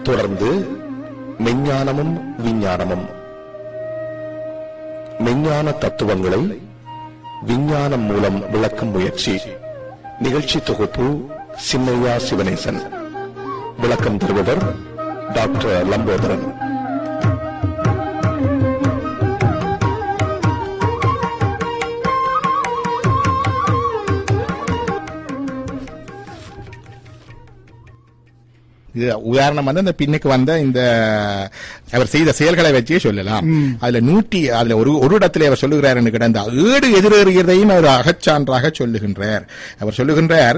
தொடர்ந்து மெஞ்ஞானமும் விஞ்ஞானமும் மெஞ்ஞான தத்துவங்களை விஞ்ஞானம் மூலம் விளக்கும் முயற்சி நிகழ்ச்சி தொகுப்பு சின்னையா சிவனேசன் விளக்கம் தருபவர் டாக்டர் லம்போதரன் இது உதாரணம் வந்து அந்த பின்னுக்கு வந்த இந்த அவர் செய்த செயல்களை வச்சே சொல்லலாம் அதுல நூற்றி அதுல ஒரு ஒரு இடத்திலே அவர் சொல்லுகிறார் என்று கிடந்த ஏடு எதிரேறுகிறதையும் அவர் அகச்சான்றாக சொல்லுகின்றார் அவர் சொல்லுகின்றார்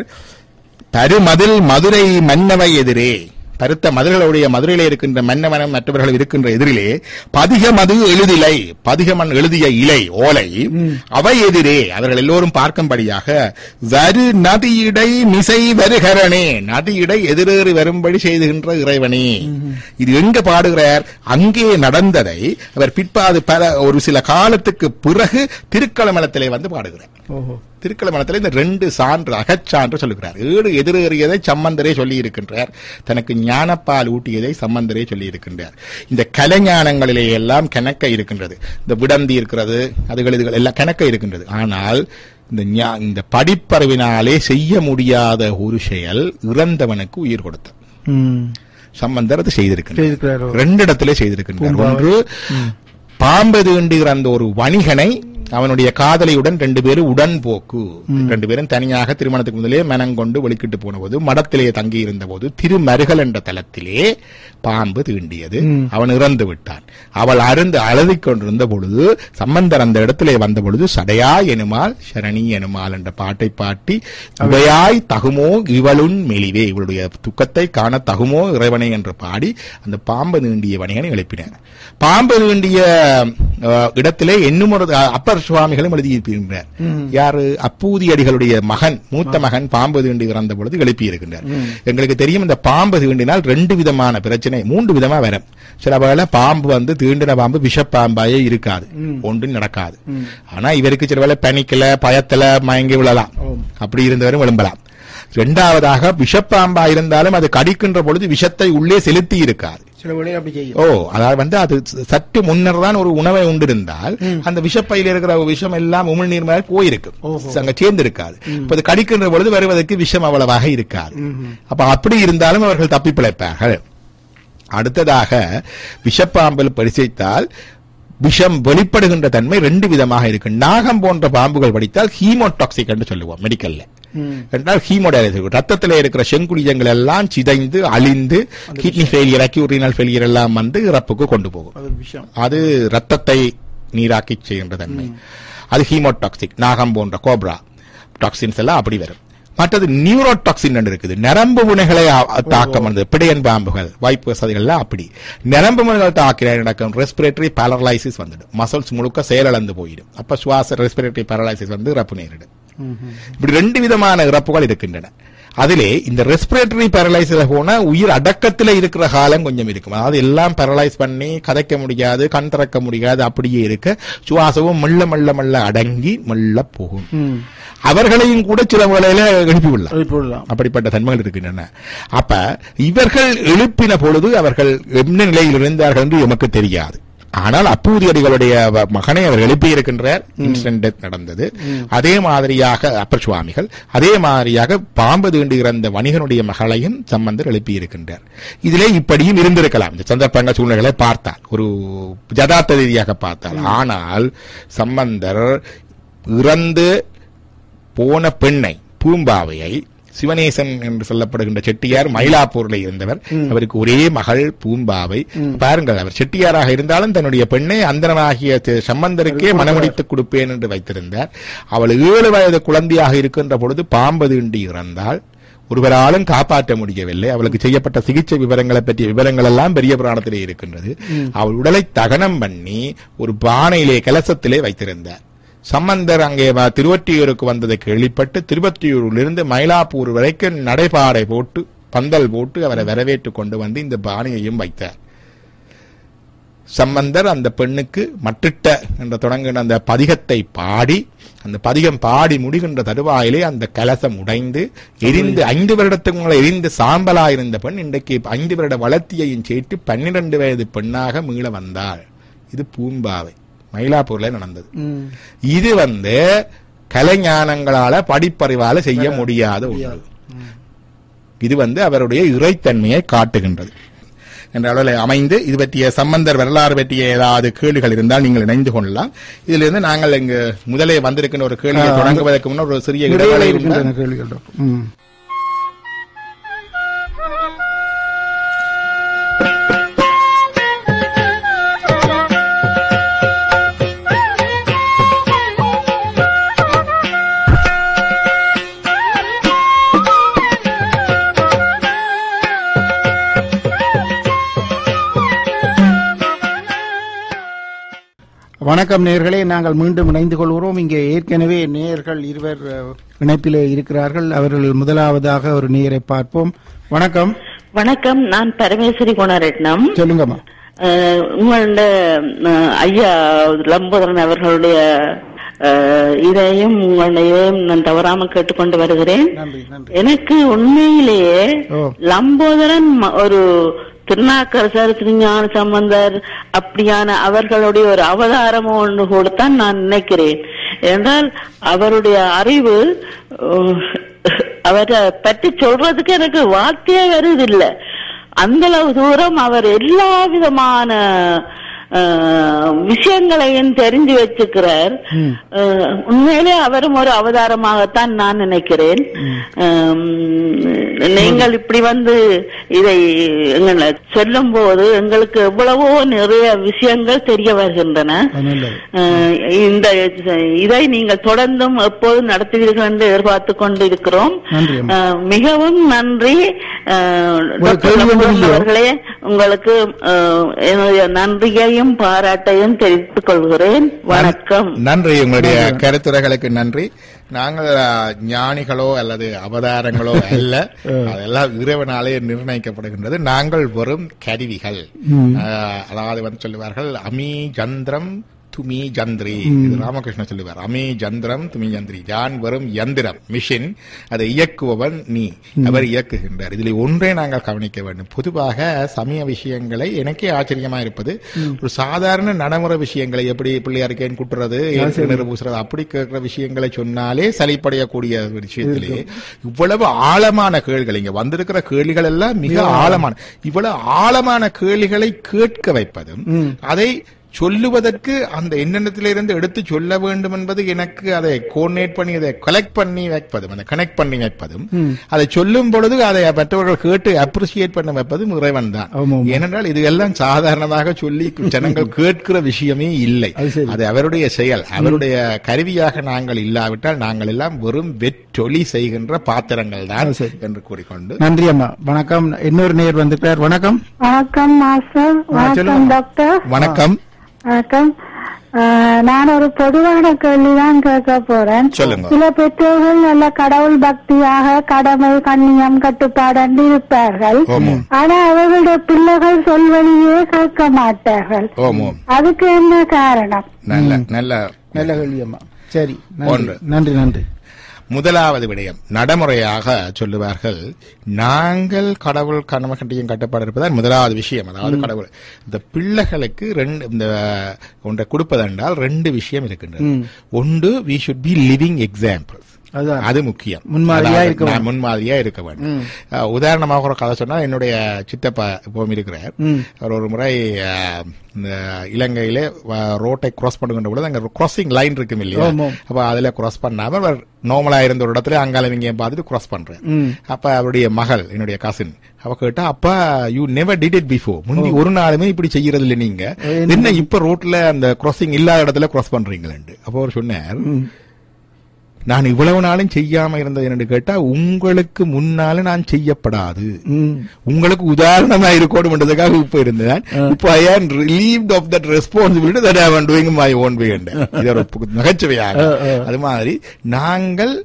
பருமதில் மதுரை மன்னவை எதிரே பருத்த மதுர்களுடைய மதுரையிலே இருக்கின்ற மன்னவனம் மற்றவர்கள் இருக்கின்ற எதிரிலே பதிக மது எழுதிலை பதிகமன் எழுதிய இலை ஓலை அவை எதிரே அவர்கள் எல்லோரும் பார்க்கும்படியாக வரு நதியிடை மிசை வருகரனே நதியிடை எதிரேறி வரும்படி செய்துகின்ற இறைவனே இது எங்க பாடுகிறார் அங்கே நடந்ததை அவர் பிற்பாது பல ஒரு சில காலத்துக்கு பிறகு திருக்களமலத்திலே வந்து பாடுகிறார் ஓஹோ திருக்கலமணத்தில் இந்த ரெண்டு சான்று அகச்சான்று சொல்லுகிறார் ஏடு எதிரேறியதை சம்பந்தரே சொல்லி இருக்கின்றார் தனக்கு ஞானப்பால் ஊட்டியதை சம்பந்தரே சொல்லி இருக்கின்றார் இந்த கலைஞானங்களிலே எல்லாம் கணக்க இருக்கின்றது இந்த விடந்தி இருக்கிறது அதுகள் இதுகள் எல்லாம் கணக்க இருக்கின்றது ஆனால் இந்த ஞா- இந்த படிப்பறிவினாலே செய்ய முடியாத ஒரு செயல் இறந்தவனுக்கு உயிர் கொடுத்த ம் சம்பந்தர் அது செய்திருக்கின்றார் செய்திருக்கிறாரோ ரெண்டு இடத்திலே செய்திருக்கின்றார் பூம்பாவை. ஒன்று பாம்பு தீண்டுகிற அந்த ஒரு வணிகனை அவனுடைய காதலியுடன் ரெண்டு பேரும் உடன்போக்கு ரெண்டு பேரும் தனியாக திருமணத்துக்கு முதலே மனங்கொண்டு வெளிக்கிட்டு போன போது மடத்திலே தங்கி இருந்த போது திருமருகல் என்ற தலத்திலே பாம்பு தீண்டியது அவன் இறந்து விட்டான் அவள் அருந்து அழுதிக் கொண்டிருந்த பொழுது சம்பந்தர் அந்த இடத்திலே வந்த பொழுது சடையா எனுமால் சரணி எனுமால் என்ற பாட்டை பாட்டி உடையாய் தகுமோ இவளுன் மெலிவே இவளுடைய துக்கத்தை காண தகுமோ இறைவனை என்று பாடி அந்த பாம்பு நீண்டிய வணிகனை எழுப்பினார் பாம்பு நீண்டிய அஹ், இடத்திலே இன்னும் ஒரு அஹ், அப்பர் சுவாமிகளும் எழுதியிருக்கின்றார் யாரு அப்பூதி அடிகளுடைய மகன் மூத்த மகன் பாம்பு தீண்டி இறந்த பொழுது எழுப்பியிருக்கின்றார் எங்களுக்கு தெரியும் இந்த பாம்பு தீண்டினால் ரெண்டு விதமான பிரச்சனை மூன்று விதமா வரும் சில வேளை பாம்பு வந்து தீண்டின பாம்பு விஷப்பாம்பாயே இருக்காது ஒன்றும் நடக்காது ஆனா இவருக்கு சில வேளை பனிக்கல பயத்துல மயங்கி விழலாம் அப்படி இருந்தவரும் எழும்பலாம் இரண்டாவதாக விஷப்பாம்பா இருந்தாலும் அது கடிக்கின்ற பொழுது விஷத்தை உள்ளே செலுத்தி இருக்காது சில வேளையில் அப்படி செய்யும் ஓ அதாவது வந்து அது சற்று முன்னர் தான் ஒரு உணவை உண்டிருந்தால் அந்த விஷப்பையில் இருக்கிற விஷம் எல்லாம் உமிழ்நீர் மேல் போயிருக்கும் அங்க சேர்ந்து இருக்காது இப்ப அது கடிக்கின்ற பொழுது வருவதற்கு விஷம் அவ்வளவாக இருக்காது அப்ப அப்படி இருந்தாலும் அவர்கள் தப்பி பிழைப்பார்கள் அடுத்ததாக விஷப்பாம்பில் பரிசைத்தால் விஷம் வெளிப்படுகின்ற தன்மை ரெண்டு விதமாக இருக்கு நாகம் போன்ற பாம்புகள் படித்தால் ஹீமோடாக்சிக் என்று சொல்லுவோம் மெடிக்கல்ல என்றால் ஹீமோடைலிசிஸ் ரத்தத்தில் இருக்கிற செங்குடியங்கள் எல்லாம் சிதைந்து அழிந்து கிட்னி ஃபெயிலியர் அக்யூரினல் ஃபெயிலியர் எல்லாம் வந்து இறப்புக்கு கொண்டு போகும் அது விஷயம் அது ரத்தத்தை நீராக்கி செய்கின்ற தன்மை அது ஹீமோடாக்சிக் நாகம் போன்ற கோப்ரா டாக்ஸின்ஸ் எல்லாம் அப்படி வரும் மற்றது நியூரோடாக்சின் என்று இருக்குது நரம்பு முனைகளை அ- தாக்கம் வந்தது பிடையன் பாம்புகள் வாய்ப்பு வசதிகள்லாம் அப்படி நரம்பு முனைகள் தாக்கிற நடக்கும் ரெஸ்பிரேட்டரி பேரலைசிஸ் வந்துடும் மசில்ஸ் முழுக்க செயலிழந்து போயிடும் அப்ப சுவாச ரெஸ்பிரேட்டரி பேரலைசிஸ் வந்து இறப்பு நேரிடும் இப்படி ரெண்டு விதமான இறப்புகள் இருக்கின்றன அதிலே இந்த ரெஸ்பிரேட்டரி பேரலைசிஸ் போன உயிர் அடக்கத்துல இருக்கிற காலம் கொஞ்சம் இருக்கும் அதாவது எல்லாம் பேரலைஸ் பண்ணி கதைக்க முடியாது கண் திறக்க முடியாது அப்படியே இருக்க சுவாசமும் மெல்ல மெல்ல மெல்ல அடங்கி மெல்ல போகும் அவர்களையும் கூட சில வேளையில எழுப்பி விடலாம் எழுப்பிவிடலாம் அப்படிப்பட்ட தன்மைகள் இருக்கின்றன அப்ப இவர்கள் எழுப்பின பொழுது அவர்கள் என்ன நிலையில் இருந்தார்கள் என்று எமக்கு தெரியாது ஆனால் அப்பூதி அடிகளுடைய வ- மகனை அவர் எழுப்பி இருக்கின்றார் இன்சிடென்ட் டெத் நடந்தது அதே மாதிரியாக அப்பர் சுவாமிகள் அதே மாதிரியாக பாம்பு தீண்டு இறந்த வணிகனுடைய மகளையும் சம்பந்தர் எழுப்பி இருக்கின்றார் இதிலே இப்படியும் இருந்திருக்கலாம் இந்த சந்தர்ப்பங்கள் சூழ்நிலைகளை பார்த்தால் ஒரு ஜதார்த்த ரீதியாக பார்த்தால் ஆனால் சம்பந்தர் இறந்து போன பெண்ணை பூம்பாவையை சிவனேசன் என்று சொல்லப்படுகின்ற செட்டியார் மயிலாப்பூரில் இருந்தவர் அவருக்கு ஒரே மகள் பூம்பாவை பாருங்கள் அவர் செட்டியாராக இருந்தாலும் தன்னுடைய பெண்ணை அந்தனமாகிய தி- சம்பந்தருக்கே மனமுடித்துக் கொடுப்பேன் என்று வைத்திருந்தார் அவள் ஏழு வயது குழந்தையாக இருக்கின்ற பொழுது பாம்பு தீண்டி இறந்தால் ஒருவராலும் காப்பாற்ற முடியவில்லை அவளுக்கு செய்யப்பட்ட சிகிச்சை விவரங்களை பற்றிய விவரங்கள் எல்லாம் பெரிய புராணத்திலே இருக்கின்றது அவள் உடலை தகனம் பண்ணி ஒரு பானையிலே கலசத்திலே வைத்திருந்தார் சம்பந்தர் அங்கே வ- திருவொற்றியூருக்கு வந்ததை கேள்விப்பட்டு திருவொற்றியூரிலிருந்து மயிலாப்பூர் வரைக்கும் நடைபாடை போட்டு பந்தல் போட்டு அவரை வரவேற்று கொண்டு வந்து இந்த பானையையும் வைத்தார் சம்பந்தர் அந்த பெண்ணுக்கு மட்டிட்ட என்ற தொடங்குகின்ற அந்த பதிகத்தை பாடி அந்த பதிகம் பாடி முடிகின்ற தருவாயிலே அந்த கலசம் உடைந்து எரிந்து ஐந்து வருடத்துக்கு முன்னால் எரிந்து சாம்பலா இருந்த பெண் இன்றைக்கு ஐந்து வருட வளர்த்தியையும் சேர்த்து பன்னிரண்டு வயது பெண்ணாக மீள வந்தாள் இது பூம்பாவை மயிலாப்பூர்ல நடந்தது ம். இது வந்து கலைஞானங்களால படிப்பறிவால செய்ய முடியாத ஒன்று இது வந்து அவருடைய இறைத்தன்மையை காட்டுகின்றது என்ற அளவில் அமைந்து இது பற்றிய சம்பந்தர் வரலாறு பற்றிய ஏதாவது கேள்விகள் இருந்தால் நீங்கள் இணைந்து கொள்ளலாம் இதிலிருந்து நாங்கள் இங்கு முதலே வந்திருக்கின்ற ஒரு கேள்வியை ஆ, தொடங்குவதற்கு முன்னர் ஒரு சிறிய இடையில இடைவேளை இருக்கின்றன உண்டால் கேள்விகள் டாக்டர். ம். வணக்கம் நேயர்களே நாங்கள் மீண்டும் இணைந்து கொள்கிறோம் இங்கே ஏற்கனவே நேயர்கள் இருவர் அஹ், இணைப்பிலே இருக்கிறார்கள் அவர்கள் முதலாவதாக ஒரு நேயரை பார்ப்போம் வணக்கம் வணக்கம் நான் பரமேஸ்வரி குணரட்னம் சொல்லுங்கம்மா அஹ், உங்களோட அஹ், ஐயா லம்போதரன் அவர்களுடைய அஹ், இதையும் உங்களையும் நான் தவறாம கேட்டுக்கொண்டு வருகிறேன் நன்றி நன்றி எனக்கு உண்மையிலேயே ஓ. லம்போதரன் ம- ஒரு திருநாக்கரசர் திருஞான சம்பந்தர் அப்படியான அவர்களுடைய ஒரு அவதாரம் ஒன்று கூடத்தான் நான் நினைக்கிறேன் என்றால் அவருடைய அறிவு அஹ், அவரை பற்றி சொல்றதுக்கு எனக்கு வார்த்தையே வருதில்லை அந்த அளவு தூரம் அவர் எல்லா விதமான அஹ், விஷயங்களையும் தெரிஞ்சு வச்சுக்கிறார் அஹ், உண்மையிலே அவரும் ஒரு அவதாரமாகத்தான் நான் நினைக்கிறேன் அஹ், நீங்கள் இப்படி வந்து இதை எங்களை சொல்லும் போது எங்களுக்கு எவ்வளவோ நிறைய விஷயங்கள் தெரிய வருகின்றன அது நல்லது அஹ், இந்த இதை நீங்கள் தொடர்ந்தும் எப்போதும் நடத்துவீர்கள் என்று எதிர்பார்த்து கொண்டு இருக்கிறோம் நன்றி அம்மா. அஹ், மிகவும் நன்றி அஹ், ஒரு டாக்டர் கேள்வி ஒன்று லம்போதரன் இல்லையா? அவர்களே உங்களுக்கு அஹ், என்னுடைய நன்றியையும் பாராட்டையும் தெரிவித்துக் கொள்கிறேன் வணக்கம் நன்றி உங்களுடைய கருத்துரைகளுக்கு நன்றி நாங்கள் ஆ, ஞானிகளோ அல்லது அவதாரங்களோ அல்ல அதெல்லாம் இறைவனாலே நிர்ணயிக்கப்படுகின்றது நாங்கள் வெறும் கருவிகள் ஆ, அதாவது வந்து சொல்லுவார்கள் அமி ஜந்திரம் துமி ஜந்திரி இது ராமகிருஷ்ணன் சொல்லுவார் அமி ஜந்திரம் துமி ஜந்திரி ஜான் வெறும் யந்திரம் மிஷின் அதை இயக்குபவன் நீ அவர் இயக்குகின்றார் இதில் ஒன்றே நாங்கள் கவனிக்க வேண்டும் பொதுவாக சமய விஷயங்களை எனக்கே ஆச்சரியமா இருப்பது ஒரு சாதாரண நடைமுறை விஷயங்களை எப்படி பிள்ளையாருக்கேன் குட்டுறது ஏன் கிணறு பூசுறது அப்படி கேட்கிற விஷயங்களை சொன்னாலே சலிப்படையக்கூடிய ஒரு விஷயத்திலே இவ்வளவு ஆழமான கேள்விகள் இங்க வந்திருக்கிற கேள்விகள் எல்லாம் மிக ஆழமான இவ்வளவு ஆழமான கேள்விகளை கேட்க வைப்பதும் அதை சொல்லுவதற்கு அந்த எண்ணத்திலிருந்து எடுத்து சொல்ல வேண்டும் என்பது எனக்கு அதை கோஆர்டினேட் பண்ணி அதை கலெக்ட் பண்ணி வைப்பதும் அதை கனெக்ட் பண்ணி வைப்பதும் அதை சொல்லும் பொழுது அதை மற்றவர்கள் கேட்டு அப்ரிசியேட் பண்ண வைப்பதும் இறைவன் தான் ஆமா, ஆமா. ஏனென்றால் இது எல்லாம் சாதாரணமாக சொல்லி ஜனங்கள் கேட்கிற விஷயமே இல்லை அது சரி. அது அவருடைய செயல் அவருடைய கருவியாக நாங்கள் இல்லாவிட்டால் நாங்கள் எல்லாம் வெறும் வெற்றொலி செய்கின்ற பாத்திரங்கள் தான் அது சரி. என்று கூறிக்கொண்டு நன்றி அம்மா வணக்கம் இன்னொரு நேர் வந்திருக்கிறார் வணக்கம் வணக்கம் மாஸ்டர் வணக்கம் சொல்லுங்க. டாக்டர் வணக்கம் வணக்கம் அஹ், நான் ஒரு பொதுவான கேள்விதான் கேட்க போறேன் சொல்லுங்க. சில பெற்றோர்கள் நல்ல கடவுள் பக்தியாக கடமை கண்ணியம் கட்டுப்பாடு என்று இருப்பார்கள் ஓமோம் ஆனா அவர்களுடைய பிள்ளைகள் சொல்வழியே கேட்க மாட்டார்கள் ஓமோம் அதுக்கு என்ன காரணம் நல்ல நல்ல நல்ல கேள்வி அம்மா சரி ஒன்று. நன்றி நன்றி நன்றி முதலாவது விடயம் நடைமுறையாக சொல்லுவார்கள் நாங்கள் கடவுள் கனமகண்டியும் கட்டுப்பாடு இருப்பதால் முதலாவது விஷயம் அதாவது கடவுள் இந்த பிள்ளைகளுக்கு ரெண்டு இந்த ஒன்றை கொடுப்பதென்றால் ரெண்டு விஷயம் இருக்கின்றது ஒன்று we should be living examples அதுதான். அது முக்கியம் முன்மாதிரியா அதாவது இருக்க நான் முன்மாதிரியா இருக்க வேண்டும் அஹ், உதாரணமாக ஒரு கதை சொன்னா என்னுடைய சித்தப்பா இப்பவும் இருக்கிறார் அவர் ஒரு முறை அஹ், இந்த இலங்கையிலே வ- ரோட்டை கிராஸ் பண்ணுகின்ற பொழுது அங்க கிராசிங் லைன் இருக்கும் இல்லையா ஆமாம். அப்ப அதுல கிராஸ் பண்ணாம அவர் நார்மலா இருந்த ஒரு இடத்துல அங்கால இங்கேயும் பார்த்துட்டு கிராஸ் பண்றேன் அப்ப அவருடைய மகள் என்னுடைய கசின் அவ கேட்டா அப்பா you never did it before முந்தி ஒரு நாளுமே இப்படி செய்யறது இல்லை நீங்க என்ன இப்ப ரோட்ல அந்த கிராசிங் இல்லாத இடத்துல கிராஸ் பண்றீங்களேன்னு அப்போ அவர் சொன்னார் நான் இவ்வளவு நாளும் செய்யாம இருந்தது என்று கேட்டா உங்களுக்கு முன்னால நான் செய்யப்படாது உங்களுக்கு உதாரணமா இருக்கணும்ன்றதுக்காக இப்ப இருந்தேன் இப்போ I am relieved of that responsibility that I am doing my own way இது ஒரு பு- நகைச்சுவையாக அது மாதிரி நாங்கள்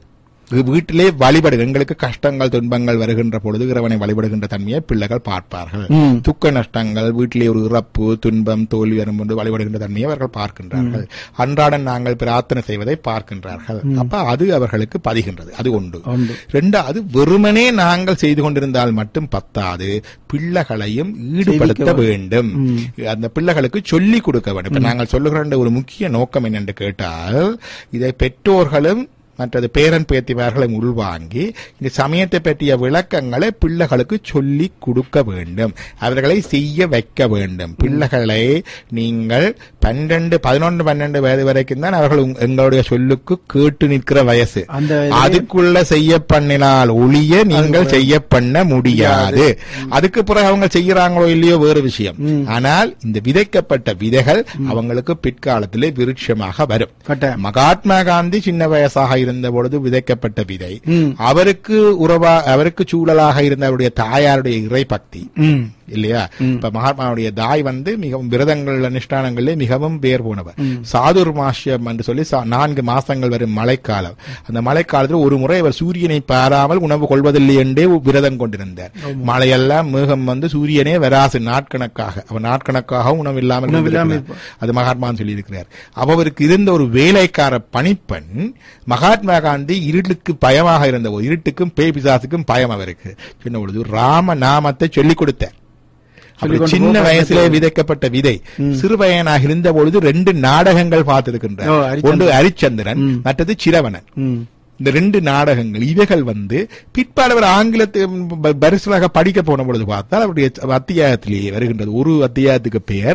வீட்டிலே வழிபடு எங்களுக்கு கஷ்டங்கள் துன்பங்கள் வருகின்ற பொழுது இறைவனை வழிபடுகின்ற தன்மையை பிள்ளைகள் பார்ப்பார்கள் ம். துக்க நஷ்டங்கள் வீட்டிலே ஒரு இறப்பு துன்பம் தோல்வி வரும்போது வழிபடுகின்ற தன்மையை அவர்கள் பார்க்கின்றார்கள் அன்றாடம் நாங்கள் பிரார்த்தனை செய்வதை பார்க்கின்றார்கள் அப்ப அது அவர்களுக்கு பதிகின்றது அது உண்டு உண்டு. ரெண்டாவது வெறுமனே நாங்கள் செய்து கொண்டிருந்தால் மட்டும் பத்தாது பிள்ளைகளையும் ஈடுபடுத்த வேண்டும் அந்த பிள்ளைகளுக்கு சொல்லிக் கொடுக்க வேண்டும் இப்ப நாங்கள் சொல்லுகிற ஒரு முக்கிய நோக்கம் என்னென்று கேட்டால் இதை பெற்றோர்களும் மற்றது பேரன் பேத்திமார்களும் உள்வாங்கி இந்த சமயத்தை பற்றிய விளக்கங்களை பிள்ளைகளுக்கு சொல்லி கொடுக்க வேண்டும் அவர்களை செய்ய வைக்க வேண்டும் பிள்ளைகளை நீங்கள் பன்னெண்டு பதினொன்று பன்னெண்டு வயது வரைக்கும் தான் அவர்கள் உங்க- எங்களுடைய சொல்லுக்கு கேட்டு நிற்கிற வயசு அந்த அதுக்குள்ள செய்ய பண்ணினால் ஒளிய நீங்கள் செய்ய பண்ண முடியாது அதுக்கு பிறகு அவங்க செய்யறாங்களோ இல்லையோ வேறு விஷயம் ஆனால் இந்த விதைக்கப்பட்ட விதைகள் அவங்களுக்கு பிற்காலத்திலே விருட்சமாக வரும் கட்டாயம் மகாத்மா காந்தி சின்ன வயசாக இருந்த பொழுது விதைக்கப்பட்ட விதை ம். அவருக்கு உறவா அவருக்கு சூழலாக இருந்த அவருடைய தாயாருடைய இறை பக்தி ம் இல்லையா இப்ப மகாத்மாவுடைய தாய் வந்து மிகவும் விரதங்கள் அனுஷ்டானங்களிலே மிகவும் பேர் போனவர் சாதுர் மாசியம் என்று சொல்லி சா- நான்கு மாசங்கள் வரும் மழைக்காலம் அந்த மழைக்காலத்தில் ஒரு முறை அவர் சூரியனை பாராமல் உணவு கொள்வதில்லை என்றே விரதம் கொண்டிருந்தார் மழையெல்லாம் மேகம் வந்து சூரியனே வராசு நாட்கணக்காக அவர் நாட்கணக்காக உணவு இல்லாமல் உணவில்லாமல் இருந்திருக்கிறார். அது மகாத்மா சொல்லி இருக்கிறார் அவருக்கு இருந்த ஒரு வேலைக்கார பணிப்பெண் மகாத்மா காந்தி இருளுக்கு பயமாக இருந்த போது இருட்டுக்கும் பேய் பிசாசுக்கும் பயம் அவருக்கு சொன்ன பொழுது ராம நாமத்தை சொல்லிக் கொடுத்தார் அப்படி சொல்லிக் கொண்டு சின்ன போக வயசுல விதைக்கப்பட்ட விதை சிறு பையனாக இருந்த பொழுது ரெண்டு நாடகங்கள் ஓ, பார்த்திருக்கின்றார் ஹரிச்சந்திரன். ஒன்று ஹரிச்சந்திரன் மற்றது சிரவணன் ம் இந்த ரெண்டு நாடகங்கள் இவைகள் வந்து பிற்பாடு அவர் ஆங்கிலத்தை ப- பரிசலாக படிக்க போன பொழுது பார்த்தால் அவருடைய அத்தியாயத்திலேயே வருகின்றது ஒரு அத்தியாயத்துக்கு பெயர்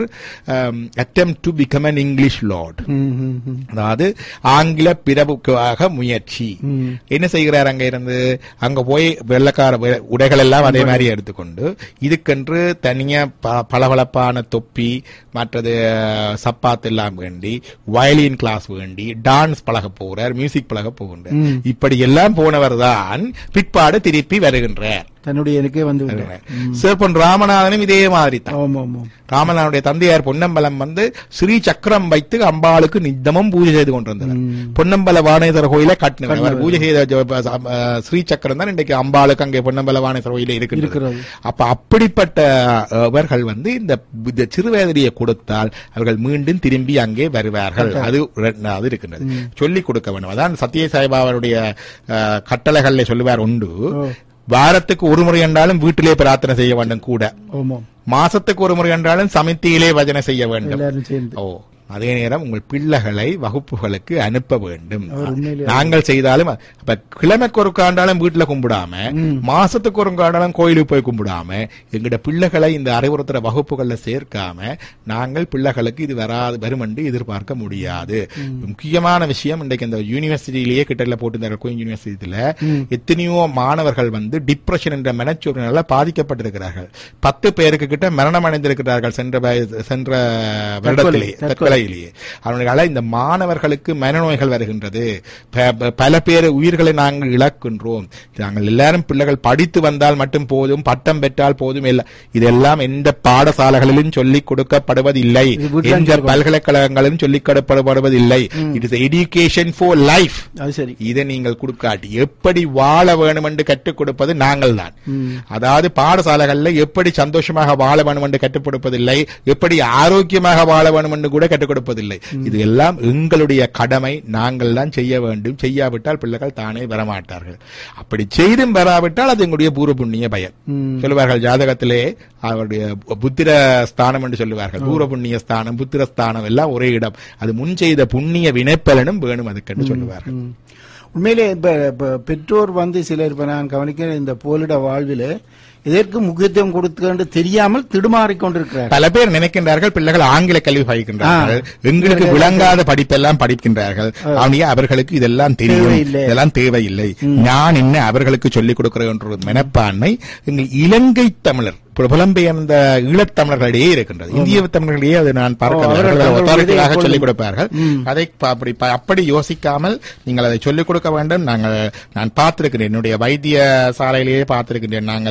attempt to become an English lord ம், ம், ம். அதாவது ஆங்கில பிரபுக்காக முயற்சி ம். என்ன செய்கிறார் அங்க இருந்து அங்க போய் வெள்ளக்கார வெ- உடைகள் எல்லாம் அதே மாதிரி எடுத்துக்கொண்டு இதுக்கென்று தனியா ப- பளபளப்பான தொப்பி மற்றது அஹ், சப்பாத்து எல்லாம் வேண்டி வயலின் கிளாஸ் வேண்டி டான்ஸ் பழக போகிறார் மியூசிக் பழக போகின்றார் இப்படி எல்லாம் போனவர் தான் பிற்பாடு திருப்பி வருகின்றார் தன்னுடைய எனக்கே வந்து விட்டார். சிறப்பன் ராமநாதனும் இதே மாதிரி தான் ஆமாம் ஆமாம் ராமநாதனுடைய தந்தையார் பொன்னம்பலம் வந்து ஸ்ரீ சக்கரம் வைத்து அம்பாளுக்கு நித்தமும் பூஜை செய்து கொண்டிருந்தார் பொன்னம்பல வாணேஸ்வர கோயில கட்டினவர் அவர் பூஜை செய்த ஜ- அஹ் ஸ்ரீ சக்கரம் தான் இன்றைக்கு அம்பாளுக்கு அங்கே பொன்னம்பல வாணேஸ்வர கோயில இருக்கிறது இருக்கிறது. அப்ப அப்படிப்பட்ட அஹ், அவர்கள் வந்து இந்த இந்த சிறுவேதனையை கொடுத்தால் அவர்கள் மீண்டும் திரும்பி அங்கே வருவார்கள் அது ரெண்டாவது இருக்கின்றது சொல்லிக் கொடுக்க வேண்டும் அதான் சத்ய சாய்பாபாவுடைய அஹ், கட்டளைகளில் சொல்லுவார் உண்டு வாரத்துக்கு ஒரு முறை என்றாலும் வீட்டிலே பிரார்த்தனை செய்ய வேண்டும் கூட ஆமாம் மாசத்துக்கு ஒரு முறை என்றாலும் சமித்தியிலே பஜனை செய்ய வேண்டும் எல்லாரும் சேர்ந்து ஓ அதே நேரம் உங்கள் பிள்ளைகளை வகுப்புகளுக்கு அனுப்ப வேண்டும் அவர் உண்மையிலே நாங்கள் செய்தாலும் அப்ப கிழமைக்கு ஒரு காண்டாலும் வீட்டுல கும்பிடாம மாசத்துக்கு ஒரு காண்டாலும் கோயிலுக்கு போய் கும்பிடாம எங்கட பிள்ளைகளை இந்த அறிவுறுத்துற வகுப்புகள்ல சேர்க்காம நாங்கள் பிள்ளைகளுக்கு இது வராது வரும் என்று எதிர்பார்க்க முடியாது முக்கியமான விஷயம் இன்றைக்கு இந்த யூனிவர்சிட்டியிலேயே கிட்டல போட்டு கோயில் யூனிவர்சிட்டியில எத்தனையோ மாணவர்கள் வந்து டிப்ரெஷன் என்ற மனச்சோர்வினால பாதிக்கப்பட்டிருக்கிறார்கள் பத்து பேருக்கு கிட்ட மரணம் அடைந்திருக்கிறார்கள் சென்ற வய- சென்ற வருடத்திலே தற்கொலையிலேயே அதனால இந்த மாணவர்களுக்கு மனநோய்கள் வருகின்றது ப- ப- பல பேர் உயிர்களை நாங்கள் இழக்கின்றோம் நாங்கள் எல்லாரும் பிள்ளைகள் படித்து வந்தால் மட்டும் போதும் பட்டம் பெற்றால் போதும் இல்ல இதெல்லாம் எந்த பாடசாலைகளிலும் சொல்லிக் கொடுக்கப்படுவதில்லை இது வீட்டுல எந்த பல்கலைக்கழகங்களிலும் சொல்லிக் கொடுக்கப்படுவதில்லை it is education for life அது சரி இதை நீங்கள் கொடுக்காட்டி எப்படி வாழ வேணும் என்று கற்றுக் கொடுப்பது நாங்கள் தான் அதாவது பாடசாலைகள்ல எப்படி சந்தோஷமாக வாழ வேணும் என்று கற்றுக் கொடுப்பதில்லை எப்படி ஆரோக்கியமாக வாழ வேணும் என்று கூட கற்றுக் கொடுப்பதில்லை இது எல்லாம் எங்களுடைய கடமை நாங்கள் தான் செய்ய வேண்டும் செய்யாவிட்டால் பிள்ளைகள் தானே வரமாட்டார்கள் அப்படி செய்தும் வராவிட்டால் அது எங்களுடைய பூர்வ புண்ணிய பயன் சொல்லுவார்கள் ஜாதகத்திலே அவருடைய புத்திர ஸ்தானம் என்று சொல்லுவார்கள் பூர்வ புண்ணிய ஸ்தானம் புத்திர ஸ்தானம் எல்லாம் ஒரே இடம் அது முன் செய்த புண்ணிய வினைப்பலனும் வேணும் அதுக்கென்று சொல்லுவார்கள் ம். உண்மையிலே இப்ப இப்ப பெற்றோர் வந்து சிலர் இப்ப நான் கவனிக்கிறேன் இந்த போலிட வாழ்வில இதற்கு முக்கியத்துவம் கொடுத்து தெரியாமல் திடுமாறிக் கொண்டிருக்கிறார் பல பேர் நினைக்கின்றார்கள் பிள்ளைகள் ஆங்கில கல்வி பயிக்கின்றார்கள் எங்களுக்கு விளங்காத படிப்பெல்லாம் படிக்கின்றார்கள் அவனிய அவர்களுக்கு இதெல்லாம் தெரியும் தேவையில்லை. இதெல்லாம் தேவையில்லை நான் என்ன அவர்களுக்கு சொல்லிக் கொடுக்கிறேன் என்ற ஒரு மனப்பான்மை எங்கள் இலங்கை தமிழர் புல- புலம்பெயர்ந்த ஈழத்தமிழர்களிடையே இருக்கின்றது இந்திய தமிழர்களிடையே அது நான் அவர்கள் பார்க்கிறேன் தங்களுடைய authority-ஆக இதை சொல்லிக் கொடுப்பார்கள் அதை ப- அப்படி ப- அப்படி யோசிக்காமல் நீங்கள் அதை சொல்லிக் கொடுக்க வேண்டும் நாங்கள் நான் பார்த்திருக்கிறேன் என்னுடைய வைத்திய சாலையிலேயே பார்த்திருக்கின்றேன் நாங்கள்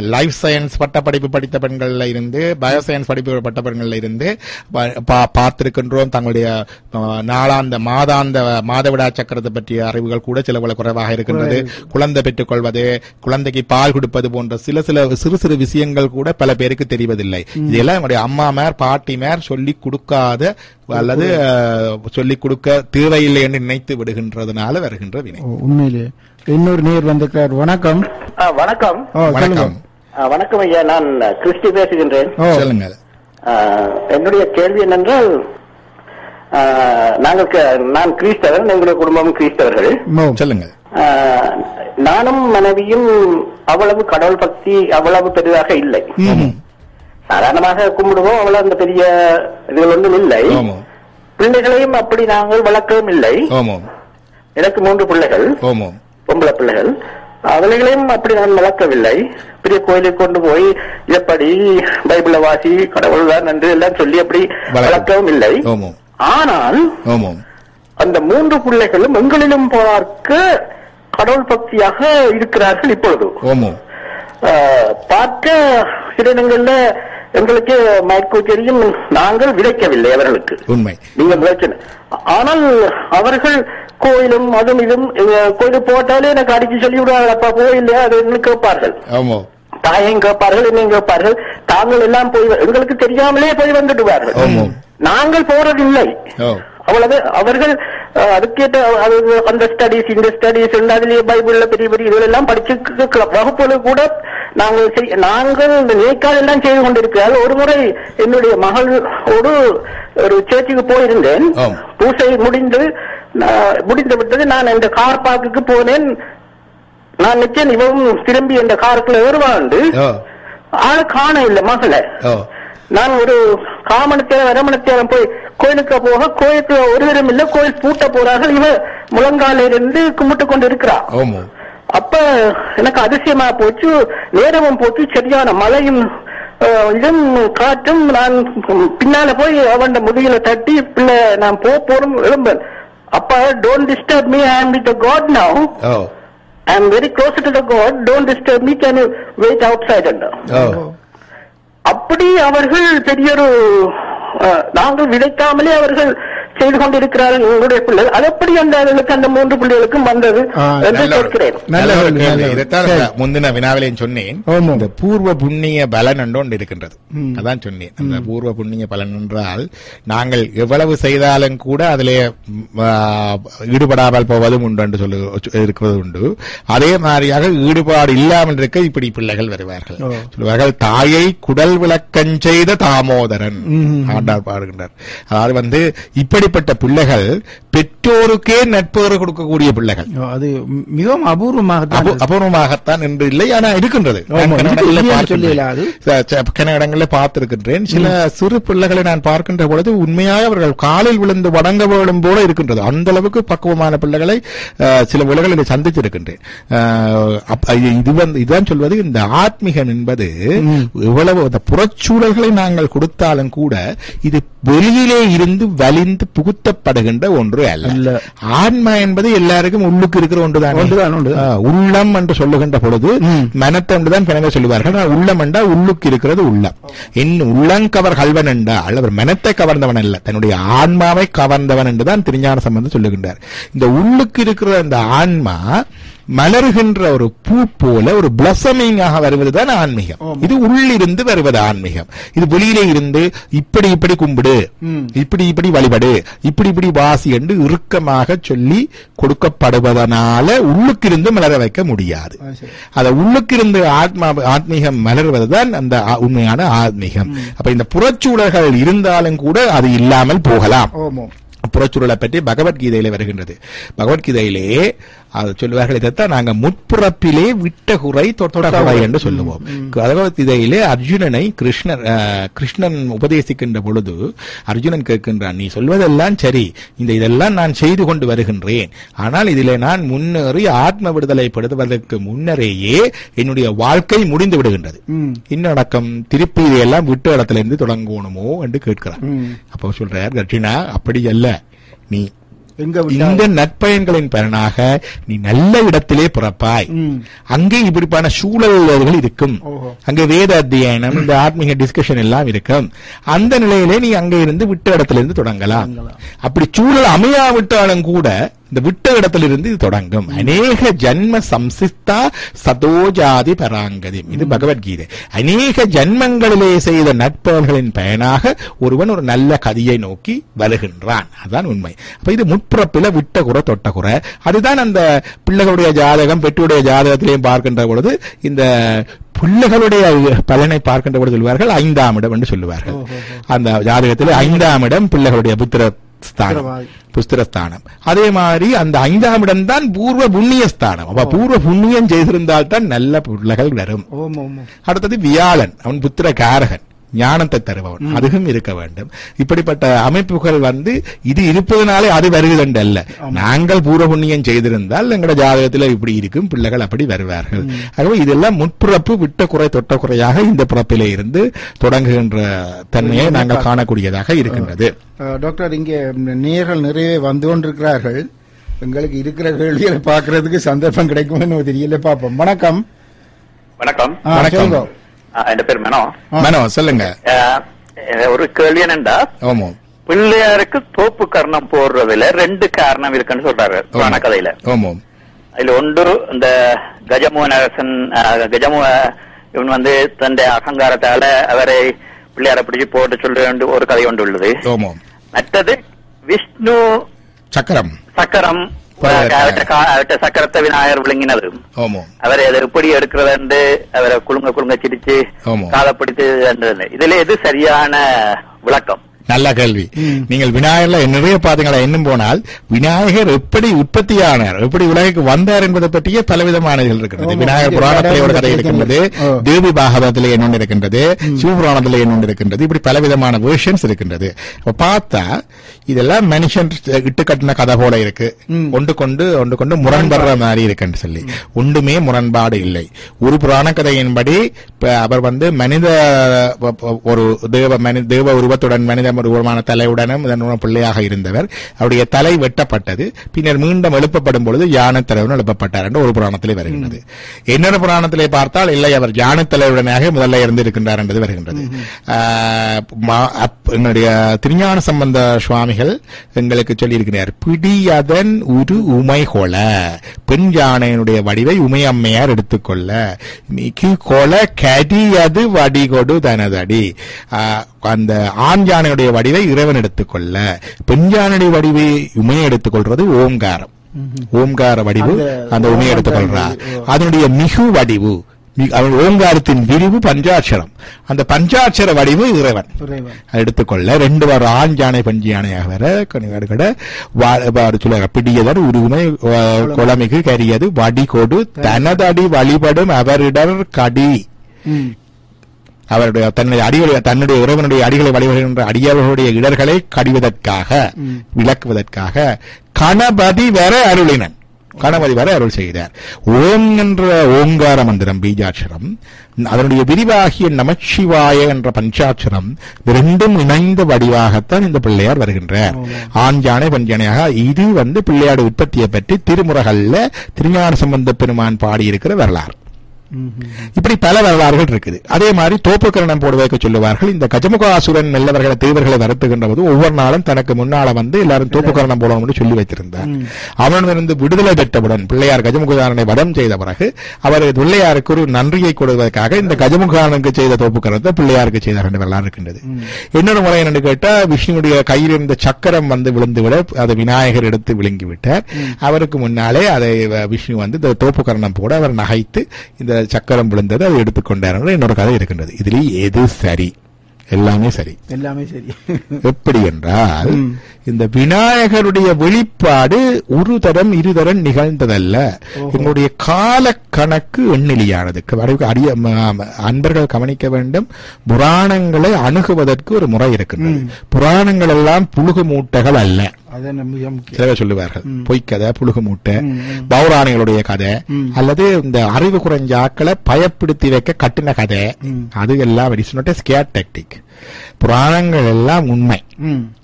லைஃப் சயின்ஸ் பட்டப்படிப்பு படித்த பெண்கள்ல இருந்து பயோ சயின்ஸ் படிப்பு பட்ட பெண்கள்ல இருந்து பா- பா- பார்த்திருக்கின்றோம் தங்களுடைய அஹ், நாளாந்த மாதாந்த மாதவிடா சக்கரத்தை பற்றிய அறிவுகள் கூட சில பல குறைவாக இருக்கின்றது குழந்தை பெற்றுக் கொள்வது குழந்தைக்கு பால் கொடுப்பது போன்ற சில சில சிறு சிறு விஷயங்கள் கூட பல பேருக்கு தெரிவதில்லை இதெல்லாம் என்னுடைய அம்மாமார் பாட்டிமார் சொல்லி கொடுக்காத அல்லது அஹ், சொல்லிக் கொடுக்க தேவையில்லை என்று நினைத்து விடுகின்றதுனால வருகின்ற வினை ஓ, உண்மையிலே இன்னொரு நேர் வந்திருக்கிறார் வணக்கம் ஆ, வணக்கம் ஓ, சொல்லுங்க. வணக்கம் ஆ, வணக்கம் ஐயா நான் கிறிஸ்டி பேசுகின்றேன் ஓ, சொல்லுங்க ஆ, என்னுடைய கேள்வி என்னென்றால் ஆ, நாங்கள் க- நான் கிறிஸ்தவன் எங்களுடைய குடும்பம் கிறிஸ்தவர்கள் ஓ, சொல்லுங்க ஆ, நானும் மனைவியும் அவ்வளவு கடவுள் பக்தி அவ்வளவு பெரிதாக இல்லை ம்ஹும். சாதாரணமாக கும்பிடுவோம் அவ்வளவு அந்த பெரிய இதுகள் ஒன்றும் இல்லை ஓமோ பிள்ளைகளையும் அப்படி நாங்கள் வளர்க்கவும் இல்லை ஓமோ எனக்கு மூன்று பிள்ளைகள் ஓமோ பொம்பளை பிள்ளைகள் அவர்களையும் அப்படி நான் வளர்க்கவில்லை பெரிய கோயிலுக்கு கொண்டு போய் எப்படி பைபிள வாசி கடவுள் தான் என்று எல்லாம் சொல்லி அப்படி வளர்க்க- வளர்க்கவும் இல்லை ஓமோ ஆனால் ஓமோ அந்த மூன்று பிள்ளைகளும் எங்களிலும் பார்க்க கடவுள் பக்தியாக இருக்கிறார்கள் இப்பொழுது ஓமோ ஆஹ், பார்க்க சில இடங்கள்ல எங்களுக்கு மயக்கு தெரியும் நாங்கள் விதைக்கவில்லை அவர்களுக்கு உண்மை நீங்க முயற்சி ஆனால் அவர்கள் கோயிலும் அதுவும் இதுவும் அஹ், கோயிலுக்கு போட்டாலே எனக்கு அடிச்சு சொல்லி விடுவாங்க அப்பா கோயில்லையா அது என்ன கேட்பார்கள் ஓமோ தாயையும் கேட்பார்கள் என்னையும் கேட்பார்கள் தாங்கள் எல்லாம் போய் எங்களுக்கு தெரியாமலே போய் வந்துடுவார்கள் ஆமாம். நாங்கள் போறதில்லை ஓ அவ்வளவு அவர்கள் அஹ், அதுக்கேற்ற அது அந்த ஸ்டடிஸ் இந்த ஸ்டடிஸ் அதுலயே பைபிள்ல பெரிய பெரிய இதெல்லாம் படிச்சு க- க- வகுப்புல கூட நாங்கள் செய்- நாங்கள் இந்த நேக்கால் எல்லாம் செய்து கொண்டிருக்கிறார் ஒரு முறை என்னுடைய மகளோடு ஒரு சேர்ச்சுக்கு போயிருந்தேன் ஆம். பூசை முடிந்து நான் முடிந்து விட்டது நான் இந்த கார் பார்க்குக்கு போனேன் நான் நிச்சயம் இவவும் திரும்பி இந்த காருக்குள்ள வருவாண்டு ஓ ஆளு காண இல்லை மகளை ஓ நான் ஒரு காமணத்தேரம் அரமணத்தேரம் போய் கோயிலுக்கு போக கோயிலுக்கு ஒரு தரம் இல்ல கோயில் பூட்ட போறார்கள் இவ முழங்கால இருந்து கும்பிட்டு கொண்டு இருக்கிறா ஓமோ அப்ப எனக்கு அதிசயமா போச்சு நேரமும் போச்சு சரியான மழையும் அஹ், இதும் காற்றும் நான் பின்னால போய் அவன் முதுகில தட்டி பிள்ளை நான் போ போறோம் எழும்பன் அப்ப don't disturb me I am with God now oh I am very close to the God don't disturb me can you wait outside oh அப்படி அவர்கள் பெரிய ஒரு அஹ், நாங்கள் விதைக்காமலே அவர்கள் செய்து கொண்டிருக்கிறார்கள் உங்களுடைய பிள்ளைகள் அது எப்படி அந்த அவர்களுக்கு அந்த மூன்று பிள்ளைகளுக்கும் வந்தது ஆ, என்று நல்ல ஒரு- கேட்கிறேன் நல்ல நல்ல ஒரு கேள்வி, கேள்வி. நல்ல இதைத்தான் சரி. அந்த முந்தின வினாவிலையும் சொன்னேன் ஆமாம். இந்த பூர்வ புண்ணிய பலன் என்று ஒன்று இருக்கின்றது அதான் சொன்னேன் அந்த பூர்வ புண்ணிய பலன் என்றால் நாங்கள் எவ்வளவு செய்தாலும் கூட அதிலே ம், ஆ, ஈடுபடாமல் போவதும் உண்டு என்று சொல்லு இருக்கிறது உண்டு அதே மாதிரியாக ஈடுபாடு இல்லாமல் இருக்க இப்படி பிள்ளைகள் வருவார்கள் ஓ. சொல்லுவார்கள் தாயை குடல் விளக்கஞ் செய்த தாமோதரன் ஆண்டார் பாடுகின்றார் அதாவது வந்து இப்படிப்பட்ட பிள்ளைகள் பெற்றோருக்கே நட்பேறு கொடுக்கக்கூடிய பிள்ளைகள் ஓ, அது மி- மிகவும் அபூர்வமாக அபூ- அபூர்வமாகத்தான் என்று இல்லை ஆனா இருக்கின்றது ஆமா, நான் கன்னடங்களில் இருக்கு, இல்லைன்னு பார்க்கின்றேன். சொல்லல அது. ச- ச- கன்னடங்களில் பார்த்திருக்கின்றேன் சில சிறு பிள்ளைகளை நான் பார்க்கின்ற பொழுது உண்மையாக அவர்கள் காலில் விழுந்து வணங்க வேண்டும் போல இருக்கின்றது அந்த அளவுக்கு பக்குவமான பிள்ளைகளை அஹ், சில உலகளில் சந்தித்திருக்கின்றேன் அஹ், அப்ப இது- இது வந்து இதுதான் சொல்வது இந்த ஆத்மீகம் என்பது எவ்வளவு அந்த புறச்சூழல்களை நாங்கள் கொடுத்தாலும் கூட இது வெளியிலே இருந்து வலிந்து புகுத்தப்படுகின்ற ஒன்று அல்ல அல்ல. ஆன்மா என்பது எல்லாருக்கும் உள்ளுக்கு இருக்கிற ஒன்றுதான் ஒன்றுதான், ஒன்று. உள்ளம் என்று சொல்லுகின்ற பொழுது மனத்தை என்றுதான் பிறகு சொல்லுவார்கள் ஆனால் உள்ளம் என்றால் உள்ளுக்கு இருக்கிறது உள்ளம் என் உள்ளங்கவர் கல்வன் என்றால் அவர் மனத்தை கவர்ந்தவன் அல்ல தன்னுடைய ஆன்மாவை கவர்ந்தவன் என்றுதான் திருஞான சம்பந்தம் சொல்லுகின்றார் இந்த உள்ளுக்கு இருக்கிற அந்த ஆன்மா மலர்கின்ற ஒரு பூ போல ஒரு பிளசமிங்காக வருவதுதான் ஆன்மீகம் இது உள்ளிருந்து வருவது ஆன்மீகம் இது வெளியிலே இருந்து இப்படி இப்படி கும்பிடு இப்படி இப்படி வழிபடு இப்படி இப்படி வாசி என்று இறுக்கமாக சொல்லி கொடுக்கப்படுவதனால உள்ளுக்கிருந்து மலர வைக்க முடியாது அத உள்ளுக்கிருந்து ஆத்மா ஆத்மீகம் மலர்வதுதான் அந்த ஆ- உண்மையான ஆத்மீகம் அப்ப இந்த புறச்சூழல்கள் இருந்தாலும் கூட அது இல்லாமல் போகலாம் ஓமோ புறச்சூழலை பற்றி பகவத்கீதையிலே வருகின்றது பகவத்கீதையிலே அது சொல்லுவார்கள் இதைத்தான் நாங்க முற்பிறப்பிலே விட்ட குறை தொட்ட குறை என்று சொல்லுவோம் பகவத்கீதையிலே அர்ஜுனனை கிருஷ்ணர் அஹ், கிருஷ்ணன் உபதேசிக்கின்ற பொழுது அர்ஜுனன் கேட்கின்றான் நீ சொல்வதெல்லாம் சரி இந்த இதெல்லாம் நான் செய்து கொண்டு வருகின்றேன் ஆனால் இதிலே நான் முன்னேறி ஆத்ம விடுதலை படுத்துவதற்கு முன்னரேயே என்னுடைய வாழ்க்கை முடிந்து விடுகின்றது இன்னடக்கம் திருப்பி இதையெல்லாம் விட்டு இடத்துல இருந்து தொடங்கணுமோ என்று கேட்கிறார் அப்போ சொல்றார் கர்ஜினா அப்படி அல்ல நீ எங்க விட்டா- இந்த நற்பயன்களின் பலனாக நீ நல்ல இடத்திலே பிறப்பாய் ம். அங்கே இப்படிப்பான சூழல்கள் இருக்கும் ஓஹோ. அங்கே வேத அத்தியனம் இந்த ஆத்மீக டிஸ்கஷன் எல்லாம் இருக்கும் அந்த நிலையிலே நீ அங்கே இருந்து விட்ட இடத்துல இருந்து தொடங்கலாம் அப்படி சூழல் அமையாவிட்டாலும் கூட இந்த விட்ட இடத்திலிருந்து இது தொடங்கும் அநேக ஜன்ம சம்சிஸ்தா சதோஜாதி பராங்கதி இது பகவத்கீதை அநேக ஜன்மங்களிலே செய்த நட்பவர்களின் பயனாக ஒருவன் ஒரு நல்ல கதியை நோக்கி வருகின்றான் அதுதான் உண்மை அப்ப இது முற்பிறப்பில விட்ட குறை தொட்ட குறை அதுதான் அந்த பிள்ளைகளுடைய ஜாதகம் பெற்றுடைய ஜாதகத்திலையும் பார்க்கின்ற பொழுது இந்த பிள்ளைகளுடைய பலனை பார்க்கின்ற பொழுது சொல்வார்கள் ஐந்தாம் இடம் என்று சொல்லுவார்கள் அந்த ஜாதகத்தில் ஐந்தாம் இடம் பிள்ளைகளுடைய புத்திர ஸ்தானம் புத்திரவாய். புஸ்திரஸ்தானம் அதே மாதிரி அந்த ஐந்தாம் இடம் தான் பூர்வ புண்ணிய ஸ்தானம் அப்ப பூர்வ புண்ணியம் செய்திருந்தால் தான் நல்ல பிள்ளைகள் வரும் ஓம் ஓம் ஓம். அடுத்தது வியாழன் அவன் புத்திர காரகன் ஞானத்தை தருபவன் அதுவும் இருக்க வேண்டும் இப்படிப்பட்ட அமைப்புகள் வந்து இது இருப்பதனாலே அது வருகிறது அல்ல நாங்கள் பூர்வ புண்ணியம் செய்திருந்தால் எங்களோட ஜாதகத்தில் இப்படி இருக்கும் பிள்ளைகள் அப்படி வருவார்கள் ஆகவே இதெல்லாம் முற்பிறப்பு விட்ட குறை தொட்ட குறையாக இந்த பிறப்பிலே இருந்து தொடங்குகின்ற தன்மையை நாங்கள் காணக்கூடியதாக இருக்கின்றது அஹ், டாக்டர் இங்கே நேர்கள் நிறைய வந்து கொண்டிருக்கிறார்கள் எங்களுக்கு இருக்கிற கேள்விகளை பார்க்கறதுக்கு சந்தர்ப்பம் கிடைக்கும்னு தெரியல பார்ப்போம் வணக்கம் வணக்கம் ஆ, வணக்கம். சொல்லுங்க. ஆ, என் பேர் மனோ மனோ சொல்லுங்க ஆ, ஒரு கேள்வி என்னண்டா ஓமோ பிள்ளையாருக்கு தோப்பு கர்ணம் போடுறதுல ரெண்டு காரணம் இருக்குன்னு சொல்றாரு புராண கதையில ஓமோ அதுல ஒன்று இந்த கஜமுகனரசன் ஆ, கஜமுக இவன் வந்து தன்னுடைய அகங்காரத்தால அவரை பிள்ளையாரை பிடிச்சு போட்டு சொல்ற ஒரு கதை ஒன்று உள்ளது ஓமோ மற்றது விஷ்ணு சக்கரம் சக்கரம் பரவாயில்ல. அவற்றை கா- அவற்றை சக்கரத்தை விநாயகர் விளங்கினது ஓமோ அவரை அதை எப்படி எடுக்கிறதுண்டு அவரை குலுங்க குலுங்க சிரிச்சு ஆமா. காதை பிடித்து இதுல எது சரியான விளக்கம் நல்ல கேள்வி நீங்கள் விநாயகர்ல நிறைய பாத்தீங்களா இன்னும் போனால் விநாயகர் எப்படி உற்பத்தியானார் எப்படி உலகுக்கு வந்தார் என்பதை பற்றிய பலவிதமான இதுகள் இருக்கிறது ஆமா. விநாயகர் இது புராணத்திலே ஒரு கதை கடவுள் இருக்கின்றது ஓ. தேவி பாகவதத்திலே இன்னொன்று இருக்கின்றது சிவபுராணத்திலே இன்னொன்று இருக்கின்றது இப்படி பலவிதமான வேர்ஷன்ஸ் இருக்கின்றது அப்ப பார்த்தா இதெல்லாம் மனுஷன் இட்டு கட்டின கதை போல இருக்கு ஒன்று கொண்டு ஒன்று கொண்டு முரண்படுற மாதிரி இருக்குன்னு சொல்லி ஒன்றுமே முரண்பாடு இல்லை ஒரு புராண கதையின்படி இப்ப அவர் வந்து மனித ப- ப- ஒரு தேவ மனி தேவ உருவத்துடன் மனித உருவமான தலையுடனும் இதன் மூலம் பிள்ளையாக இருந்தவர் அவருடைய தலை வெட்டப்பட்டது பின்னர் மீண்டும் எழுப்பப்படும் பொழுது யானை தலைவன் எழுப்பப்பட்டார் என்று ஒரு புராணத்திலே வருகின்றது இன்னொரு புராணத்திலே பார்த்தால் இல்லை அவர் யானை தலைவடனாக முதல்ல இருந்திருக்கின்றார் என்பது வருகின்றது ஆஹ், மா- அப்- என்னுடைய திருஞான சம்பந்த சுவாமிகள் எங்களுக்கு சொல்லியிருக்கிறார் பிடியதன் உரு உமை கொல பெண் யானையினுடைய வடிவை உமையம்மையார் எடுத்துக்கொள்ள மிகு கொல கடியது வடிகொடு தனதடி ஆஹ், அந்த ஆண் யானையுடைய வடிவை இறைவன் எடுத்துக்கொள்ள பெண் யானையுடைய வடிவை உமையை எடுத்துக்கொள்றது ஓம்காரம் ஓம்கார வடிவு அந்த அந்த உமையை எடுத்துக்கொள்றார் அதனுடைய மிகு வடிவு மி- அவன் ஓங்காரத்தின் விரிவு பஞ்சாட்சரம் அந்த பஞ்சாட்சர வடிவு இறைவன் இறைவன். அதை எடுத்துக்கொள்ள ரெண்டு வார ஆண் யானை பஞ்சு யானையாக வர கனிவாடு கட சொல்ல பிடியதர் உருகுமை வ- குளமிகு கரியது வடிகொடு தனதடி வழிபடும் அவரிடர் கடி ம். அவருடைய தன்னுடைய அடிகளை தன்னுடைய இறைவனுடைய அடிகளை வழிபடுகின்ற அடியவர்களுடைய இடர்களை கடிவதற்காக விளக்குவதற்காக கணபதி வர அருளினன் கணபதி வர அருள் செய்தார் ஓம் என்ற ஓங்கார மந்திரம் பீஜாட்சரம் அதனுடைய விரிவாகிய நமச்சிவாய என்ற பஞ்சாட்சரம் இது ரெண்டும் இணைந்த வடிவாகத்தான் இந்த பிள்ளையார் வருகின்றார் ஆண் யானை பஞ்சானையாக இது வந்து பிள்ளையாடு உற்பத்தியை பற்றி திருமுறைகள்ல திருஞான சம்பந்த பெருமான் பாடியிருக்கிற வரலாறு இப்படி பல வரலாறுகள் இருக்குது அதே மாதிரி தோப்புக்கரணம் போடுவதற்கு சொல்லுவார்கள் இந்த கஜமுகாசுரன் நல்லவர்களை தேவர்களை வருத்துகின்ற போது ஒவ்வொரு நாளும் தனக்கு முன்னால வந்து எல்லாரும் தோப்புக்கரணம் போடணும்னு சொல்லி வைத்திருந்தார் அவனிடமிருந்து விடுதலை பெற்றவுடன் பிள்ளையார் கஜமுகாரனை வதம் செய்த பிறகு அவர் பிள்ளையாருக்கு ஒரு நன்றியை கொடுவதற்காக இந்த கஜமுகாரனுக்கு செய்த தோப்புக்கரணத்தை பிள்ளையாருக்கு செய்தார் என்ற வரலாறு இருக்கின்றது இன்னொரு முறை என்னன்னு கேட்டா விஷ்ணுடைய கையில் இருந்த சக்கரம் வந்து விழுந்து விட அதை விநாயகர் எடுத்து விழுங்கி விட்டார் அவருக்கு முன்னாலே அதை வ- விஷ்ணு வந்து இந்த தோப்புக்கரணம் போட அவர் நகைத்து இந்த சக்கரம் விழுந்தது அதை எடுத்துக்கொண்டார் என்ற இன்னொரு கதை இருக்கின்றது இதில் எது சரி எல்லாமே சரி எல்லாமே சரி எப்படி என்றால் இந்த விநாயகருடைய வெளிப்பாடு ஒரு தரம் இருதரம் நிகழ்ந்ததல்ல எங்களுடைய கால கணக்கு எண்ணிலியானது வரைவு அறிய ம- ம- அன்பர்கள் கவனிக்க வேண்டும் புராணங்களை அணுகுவதற்கு ஒரு முறை இருக்கின்றது புராணங்கள் எல்லாம் புழுகு மூட்டைகள் அல்ல அதான் மிக முக்கியம் சிலவே சொல்லுவார்கள் பொய்க்கதை புழுகு மூட்டை பௌராணிகளுடைய கதை அல்லது இந்த அறிவு குறைஞ்ச ஆக்களை பயப்படுத்தி வைக்க கட்டின கதை அது எல்லாம் இட்ஸ் நாட் ஸ்கேர் டாக்டிக் புராணங்கள் எல்லாம் உண்மை ம்.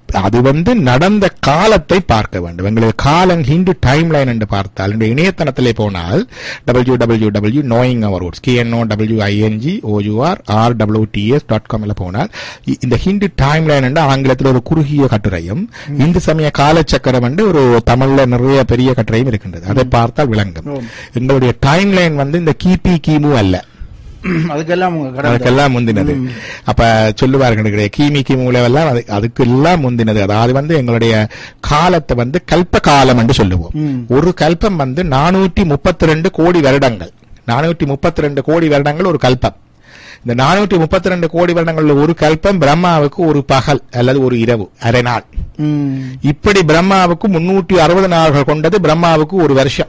அது வந்து நடந்த காலத்தை பார்க்க வேண்டும் எங்களுக்கு காலம் ஹிந்து டைம் லைன் என்று பார்த்தால் இந்த இணையதளத்திலே போனால் W W W knowing our roots K N O W I N G O U R R W T S dot காம்ல போனால் இ- இந்த ஹிந்து டைம் லைன் என்று ஆங்கிலத்தில் ஒரு குறுகிய கட்டுரையும் இந்து சமய காலச்சக்கரம் என்று ஒரு தமிழ்ல நிறைய பெரிய கட்டுரையும் இருக்கின்றது அதை பார்த்தால் விளங்கும் எங்களுடைய டைம் லைன் வந்து இந்த கிபி கிமு அல்ல அதுக்கெல்லாம் உங்க கடவுள் அதுக்கெல்லாம் முந்தினது அப்ப சொல்லுவார்கள் கிடையாது கிமி கிமுலவெல்லாம் அது அதுக்கு எல்லாம் முந்தினது அதாவது வந்து எங்களுடைய காலத்தை வந்து கல்ப காலம் என்று சொல்லுவோம் ஒரு கல்பம் வந்து நானூற்றி முப்பத்தி ரெண்டு கோடி வருடங்கள் நானூற்றி முப்பத்தி ரெண்டு கோடி வருடங்கள் ஒரு கல்பம் இந்த நானூற்றி முப்பத்தி ரெண்டு கோடி வருடங்கள்ல ஒரு கல்பம் பிரம்மாவுக்கு ஒரு பகல் அல்லது ஒரு இரவு அரை நாள் ம். இப்படி பிரம்மாவுக்கு முன்னூற்றி அறுபது நாள்கள் கொண்டது பிரம்மாவுக்கு ஒரு வருஷம்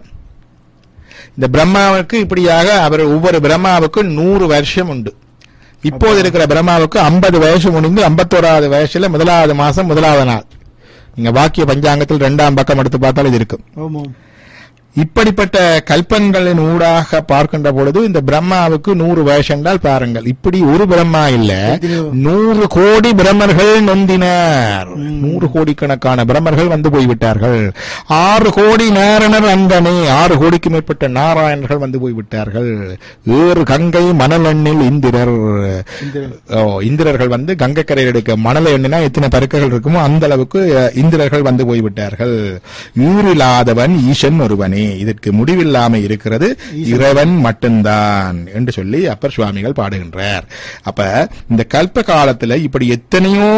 இந்த பிரம்மாவுக்கு இப்படியாக அவர் ஒவ்வொரு பிரம்மாவுக்கு நூறு வருஷம் உண்டு இப்போது இருக்கிற பிரம்மாவுக்கு ஐம்பது வயசு முடிந்து ஐம்பத்தோராவது வயசுல முதலாவது மாசம் முதலாவது நாள் நீங்க வாக்கிய பஞ்சாங்கத்தில் இரண்டாம் பக்கம் எடுத்து பார்த்தால் இது இருக்கும் ஆமாம் இப்படிப்பட்ட கல்பன்களின் ஊடாக பார்க்கின்ற பொழுது இந்த பிரம்மாவுக்கு நூறு வயசென்றால் பாருங்கள் இப்படி ஒரு பிரம்மா இல்ல நூறு கோடி பிரம்மர்கள் நொந்தினர் நூறு கோடிக்கணக்கான பிரம்மர்கள் வந்து போய்விட்டார்கள் ஆறு கோடி நாரணர் அந்தனே ஆறு கோடிக்கு மேற்பட்ட நாராயணர்கள் வந்து போய்விட்டார்கள் ஏறு கங்கை மணலெண்ணில் இந்திரர் ஓ, இந்திரர்கள் வந்து கங்கைக்கரையில் எடுக்க மணலை எண்ணினா எத்தனை பருக்கைகள் இருக்குமோ அந்த அளவுக்கு அஹ், இந்திரர்கள் வந்து போய்விட்டார்கள் ஈரில்லாதவன் ஈசன் ஒருவனே இதற்கு முடிவில்லாம இருக்கிறது இறைவன் மட்டும்தான் என்று சொல்லி அப்பர் சுவாமிகள் பாடுகின்றார் அப்ப இந்த கல்ப காலத்துல இப்படி எத்தனையோ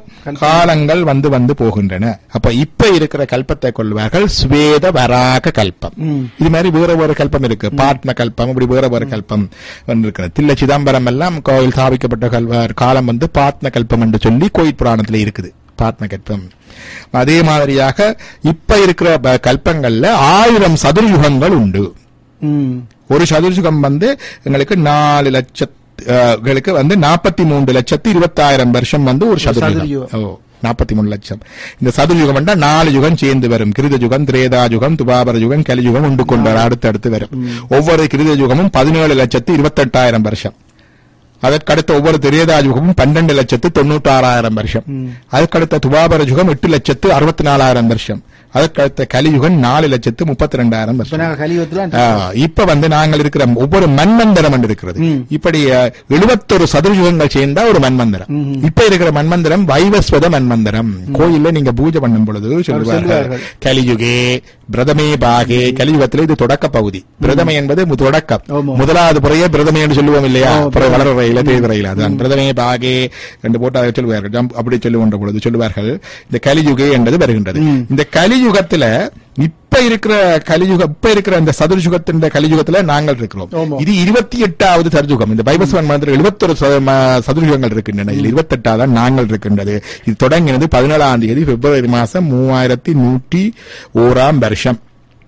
காலங்கள் வந்து வந்து போகின்றன அப்ப இப்ப இருக்கிற கல்பத்தை கொள்வார்கள் ஸ்வேத வராக கல்பம் இது மாதிரி வேற ஒரு கல்பம் இருக்கு பாட்ன கல்பம் இப்படி வேற ஒரு கல்பம் வந்து இருக்கிறது தில்லை சிதம்பரம் எல்லாம் கோயில் ஸ்தாபிக்கப்பட்ட கல்வ காலம் வந்து பாட்ன கல்பம் என்று சொல்லி கோயில் புராணத்துல இருக்குது பாட்ன கல்பம் அதே மாதிரியாக இப்ப இருக்கிற ப- கல்பங்கள்ல ஆயிரம் சதுர்யுகங்கள் உண்டு ம். ஒரு சதுர்யுகம் வந்து எங்களுக்கு நாலு லட்சத்து அஹ், களுக்கு வந்து நாற்பத்தி மூன்று லட்சத்து இருபத்தாயிரம் வருஷம் வந்து ஒரு சதுர்யுகம் சதுர்யுகம். ஓ நாற்பத்தி மூணு லட்சம் இந்த சதுர்யுகம் என்றால் நாலு யுகம் சேர்ந்து வரும் கிருத யுகம் திரேதா யுகம் துபாபர யுகம் கலியுகம் உண்டு கொண்டு வர அடுத்து அடுத்து வரும் ஒவ்வொரு கிருத யுகமும் பதினேழு லட்சத்து இருபத்தெட்டாயிரம் வருஷம் அதற்கடுத்த ஒவ்வொரு திரேதா யுகமும் பன்னெண்டு லட்சத்து தொண்ணூத்தாறாயிரம் வருஷம் அதற்கடுத்த துபாபர யுகம் எட்டு லட்சத்து அறுபத்தி நாலாயிரம் வருஷம் அதற்கடுத்த கலியுகம் நாலு லட்சத்து முப்பத்தி ரெண்டாயிரம் இப்ப வருஷம் நாங்க கலியுகத்துல ஆ, இப்ப வந்து நாங்கள் இருக்கிற ஒவ்வொரு மண்மந்திரம் என்று இருக்கிறது இப்படி எழுபத்தொரு சதுர்யுகங்கள் சேர்ந்தா ஒரு மண்மந்திரம் இப்ப இருக்கிற மண்மந்திரம் வைவஸ்வத மண்மந்திரம் கோயில்ல நீங்க பூஜை பண்ணும் பொழுது சொல்லுவார்கள் சொல்லுவார்கள். கலியுகே பிரதமே பாகே கலியுகத்துல இது தொடக்க பகுதி பிரதமை என்பது மு- தொடக்கம் ஆமா. முதலாவது புறையே பிரதமை என்று சொல்லுவோம் இல்லையா ஆமா, புறை வளர ரயில தேய்வு ரயில் அதுதான் பிரதமே பாகே என்று போட்டு அதை சொல்லுவார்கள் ஜம்ப் அப்படி சொல்லுகின்ற பொழுது சொல்லுவார்கள் இந்த கலியுகே என்பது வருகின்றது இந்த கலியுகத்துல இப்ப இருக்கிற கலியுக இப்ப இருக்கிற இந்த சதுர்யுகத்தின் இந்த கலியுகத்துல நாங்கள் இருக்கிறோம் ஆமா. இது இருபத்தி எட்டாவது சதுர்யுகம் இந்த பைபஸ்வன் மந்திரம் எழுபத்தொரு சதுர்யுகங்கள் இருக்கின்றன இதில் இருபத்தி எட்டாவது நாங்கள் இருக்கின்றது இது தொடங்கினது பதினேழாம் தேதி பிப்ரவரி மாசம் மூவாயிரத்தி நூற்றி ஓராம் வருஷம்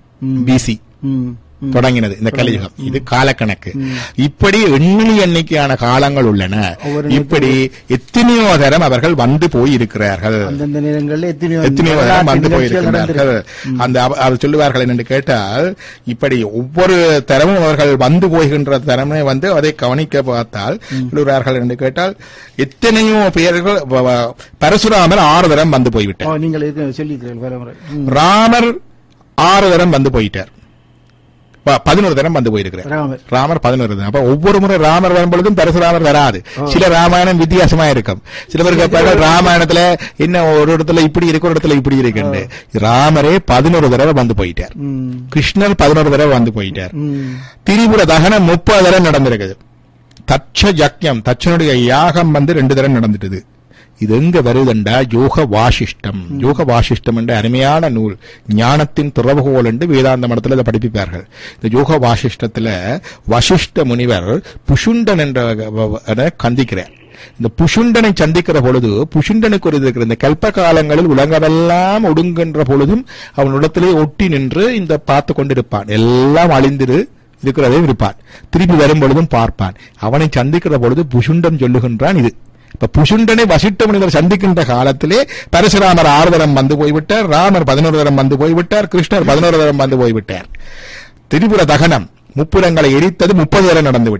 பிசி ம். தொடங்கினது இந்த கலியுகம் இது காலக்கணக்கு இப்படி எண்ணி எண்ணிக்கையான காலங்கள் உள்ளன ஒவ்வொரு இப்படி எத்தனையோ தரம் அவர்கள் வந்து போய் இருக்கிறார்கள் அந்தந்த நேரங்கள்ல எத்தனையோ எத்தனையோ தரம் வரலாற்று வந்து நிகழ்ச்சிகள் போயிருக்கிறார்கள் நடந்திருக்கு. அந்த அவ- அவர் சொல்லுவார்கள் என்று கேட்டால் இப்படி ஒவ்வொரு தரமும் அவர்கள் வந்து போகின்ற தரமே வந்து அதை கவனிக்க பார்த்தால் சொல்லுகிறார்கள் என்று கேட்டால் எத்தனையோ பேர்கள் வ- வ- பரசுராமர் ஆறு தரம் வந்து போய்விட்டார் ஓ, நீங்கள் ஏற்கனவே சொல்லியிருக்கிறீர்கள் வேற முறை ம். ராமர் ஆறு தரம் வந்து போயிட்டார் ப- பதினோரு தரம் வந்து போயிருக்கிறார் ராமர் ராமர் பதினோரு தரம் அப்ப ஒவ்வொரு முறை ராமர் வரும் பொழுதும் பரசுராமர் வராது சில ராமாயணம் வித்தியாசமா இருக்கும் சில பேருக்கு கேட்பாங்க, ராமாயணத்துல என்ன ஒரு இடத்துல இப்படி இருக்கு ஒரு இடத்துல இப்படி இருக்குன்னு ராமரே பதினோரு தடவை வந்து போயிட்டார் ம். கிருஷ்ணர் பதினோரு தடவை வந்து போயிட்டார் ம். திரிபுர தகனம் முப்பது தடவை நடந்திருக்குது தட்ச யக்ஞம் தட்சனுடைய யாகம் வந்து ரெண்டு தடவை நடந்துட்டது இது எங்க வருதுண்டா யோக வாசிஷ்டம் யோக வாசிஷ்டம் என்ற அருமையான நூல் ஞானத்தின் துறவுகோல் என்று வேதாந்த மடத்துல இதை படிப்பிப்பார்கள் இந்த யோக வாசிஷ்டத்துல வசிஷ்ட முனிவர் புஷுண்டன் என்ற வ- வ- என கந்திக்கிறார் இந்த புஷுண்டனை சந்திக்கிற பொழுது புஷுண்டனுக்கு ஒரு இது இருக்கிற இந்த கல்ப காலங்களில் உலகமெல்லாம் ஒடுங்குகின்ற பொழுதும் அவனிடத்திலே ஒட்டி நின்று இந்த பார்த்து கொண்டிருப்பான் எல்லாம் அழிந்திரு இருக்கிறதையும் இருப்பான் திருப்பி வரும் பொழுதும் பார்ப்பான் அவனை சந்திக்கிற பொழுது புஷுண்டன் சொல்லுகின்றான் இது இப்ப புஷுண்டனை வசிட்ட முனிவர் சந்திக்கின்ற காலத்திலே பரசுராமர் ஆறு தரம் வந்து போய்விட்டார் ராமர் பதினோரு தரம் வந்து போய்விட்டார் கிருஷ்ணர் பதினோரு தரம் வந்து போய்விட்டார் திரிபுர தகனம் முப்புரங்களை எரித்தது முப்பது தரம் நடந்து விட்டது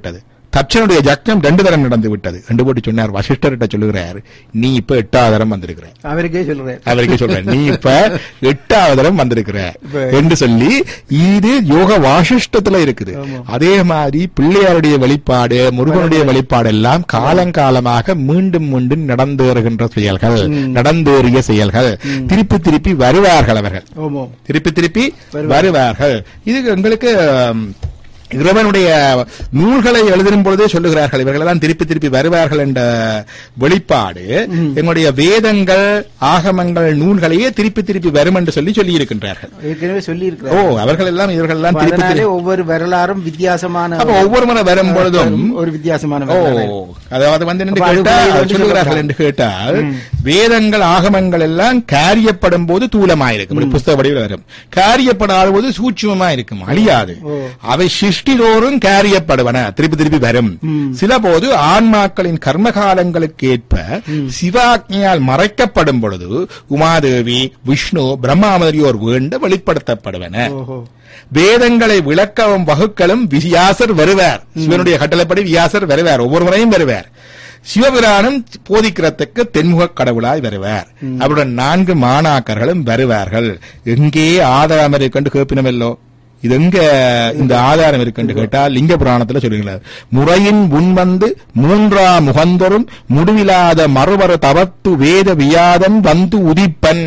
தட்சனுடைய ஜக்னம் ரெண்டு தரம் நடந்து விட்டது ரெண்டு போட்டு சொன்னார் வசிஷ்டர்கிட்ட சொல்லுகிறார் நீ இப்ப எட்டாவது தரம் வந்திருக்கிற அவருக்கே சொல்றேன் அவருக்கு சொல்றேன் நீ இப்ப எட்டாவது தரம் வந்திருக்கிற இப்ப- என்று சொல்லி இது யோக வாசிஷ்டத்துல இருக்குது அதே மாதிரி பிள்ளையாருடைய வெளிப்பாடு முருகனுடைய வெளிப்பாடு எல்லாம் காலங்காலமாக மீண்டும் மீண்டும் நடந்தேறுகின்ற செயல்கள் நடந்தேறிய செயல்கள் திருப்பி திருப்பி வருவார்கள் அவர்கள் ஓமோ திருப்பி திருப்பி வருவார்கள் இது எங்களுக்கு ஆம், இறைவனுடைய நூல்களை எழுதும் பொழுதே சொல்லுகிறார்கள் இவர்கள் எல்லாம் திருப்பி திருப்பி வருவார்கள் என்ற வெளிப்பாடு எங்களுடைய வேதங்கள் ஆகமங்கள் நூல்களையே திருப்பி திருப்பி வரும் என்று சொல்லி சொல்லி இருக்கின்றார்கள் ஏற்கனவே சொல்லி ஓ அவர்கள் எல்லாம் இவர்கள் எல்லாம் திருப்பி அதனாலே திருப்பி ஒவ்வொரு வரலாறும் வித்தியாசமான அப்ப ஒவ்வொரு முறை வரும் பொழுதும் ஒரு வித்தியாசமான ஓ வரலாறு. அதாவது வந்து நின்று அப்ப அது கேட்டால் உண்மையில் வந்து சொல்லுகிறார்கள் சொல்லப்படாது. என்று கேட்டால் வேதங்கள் ஆகமங்கள் எல்லாம் காரியப்படும் போது தூலமாயிருக்கும் இப்படி புஸ்தக வடிவில் வரும் காரியப்படாத போது சூட்சுமமா இருக்கும் அழியாது அவை சிருஷ்டிதோறும் காரியப்படுவன திருப்பி திருப்பி வரும் சில போது ஆன்மாக்களின் கர்மகாலங்களுக்கு ஏற்ப சிவாக்னியால் மறைக்கப்படும் பொழுது உமாதேவி விஷ்ணு பிரம்மா முதலியோர் வேண்ட வெளிப்படுத்தப்படுவன ஓஹோ வேதங்களை விளக்கவும் வகுக்களும் வியாசர் வருவார் சிவனுடைய கட்டளைப்படி வியாசர் வருவார் ஒவ்வொரு முறையும் வருவார் சிவபிரானும் போதிக்கிறதுக்கு தென்முக கடவுளாய் வருவார் அவருடன் நான்கு மாணாக்கர்களும் வருவார்கள் எங்கே ஆதாரம் இருக்குன்னு கேப்பினமல்லோ இது எங்க இந்த ஆதாரம் இருக்குன்னு கேட்டால் லிங்க புராணத்துல சொல்லுகிறார் முறையின் முன்வந்து மூன்றா முகந்தரும் முடிவிலாத மறுவர தவத்து வேத வியாதன் வந்து உதிப்பன்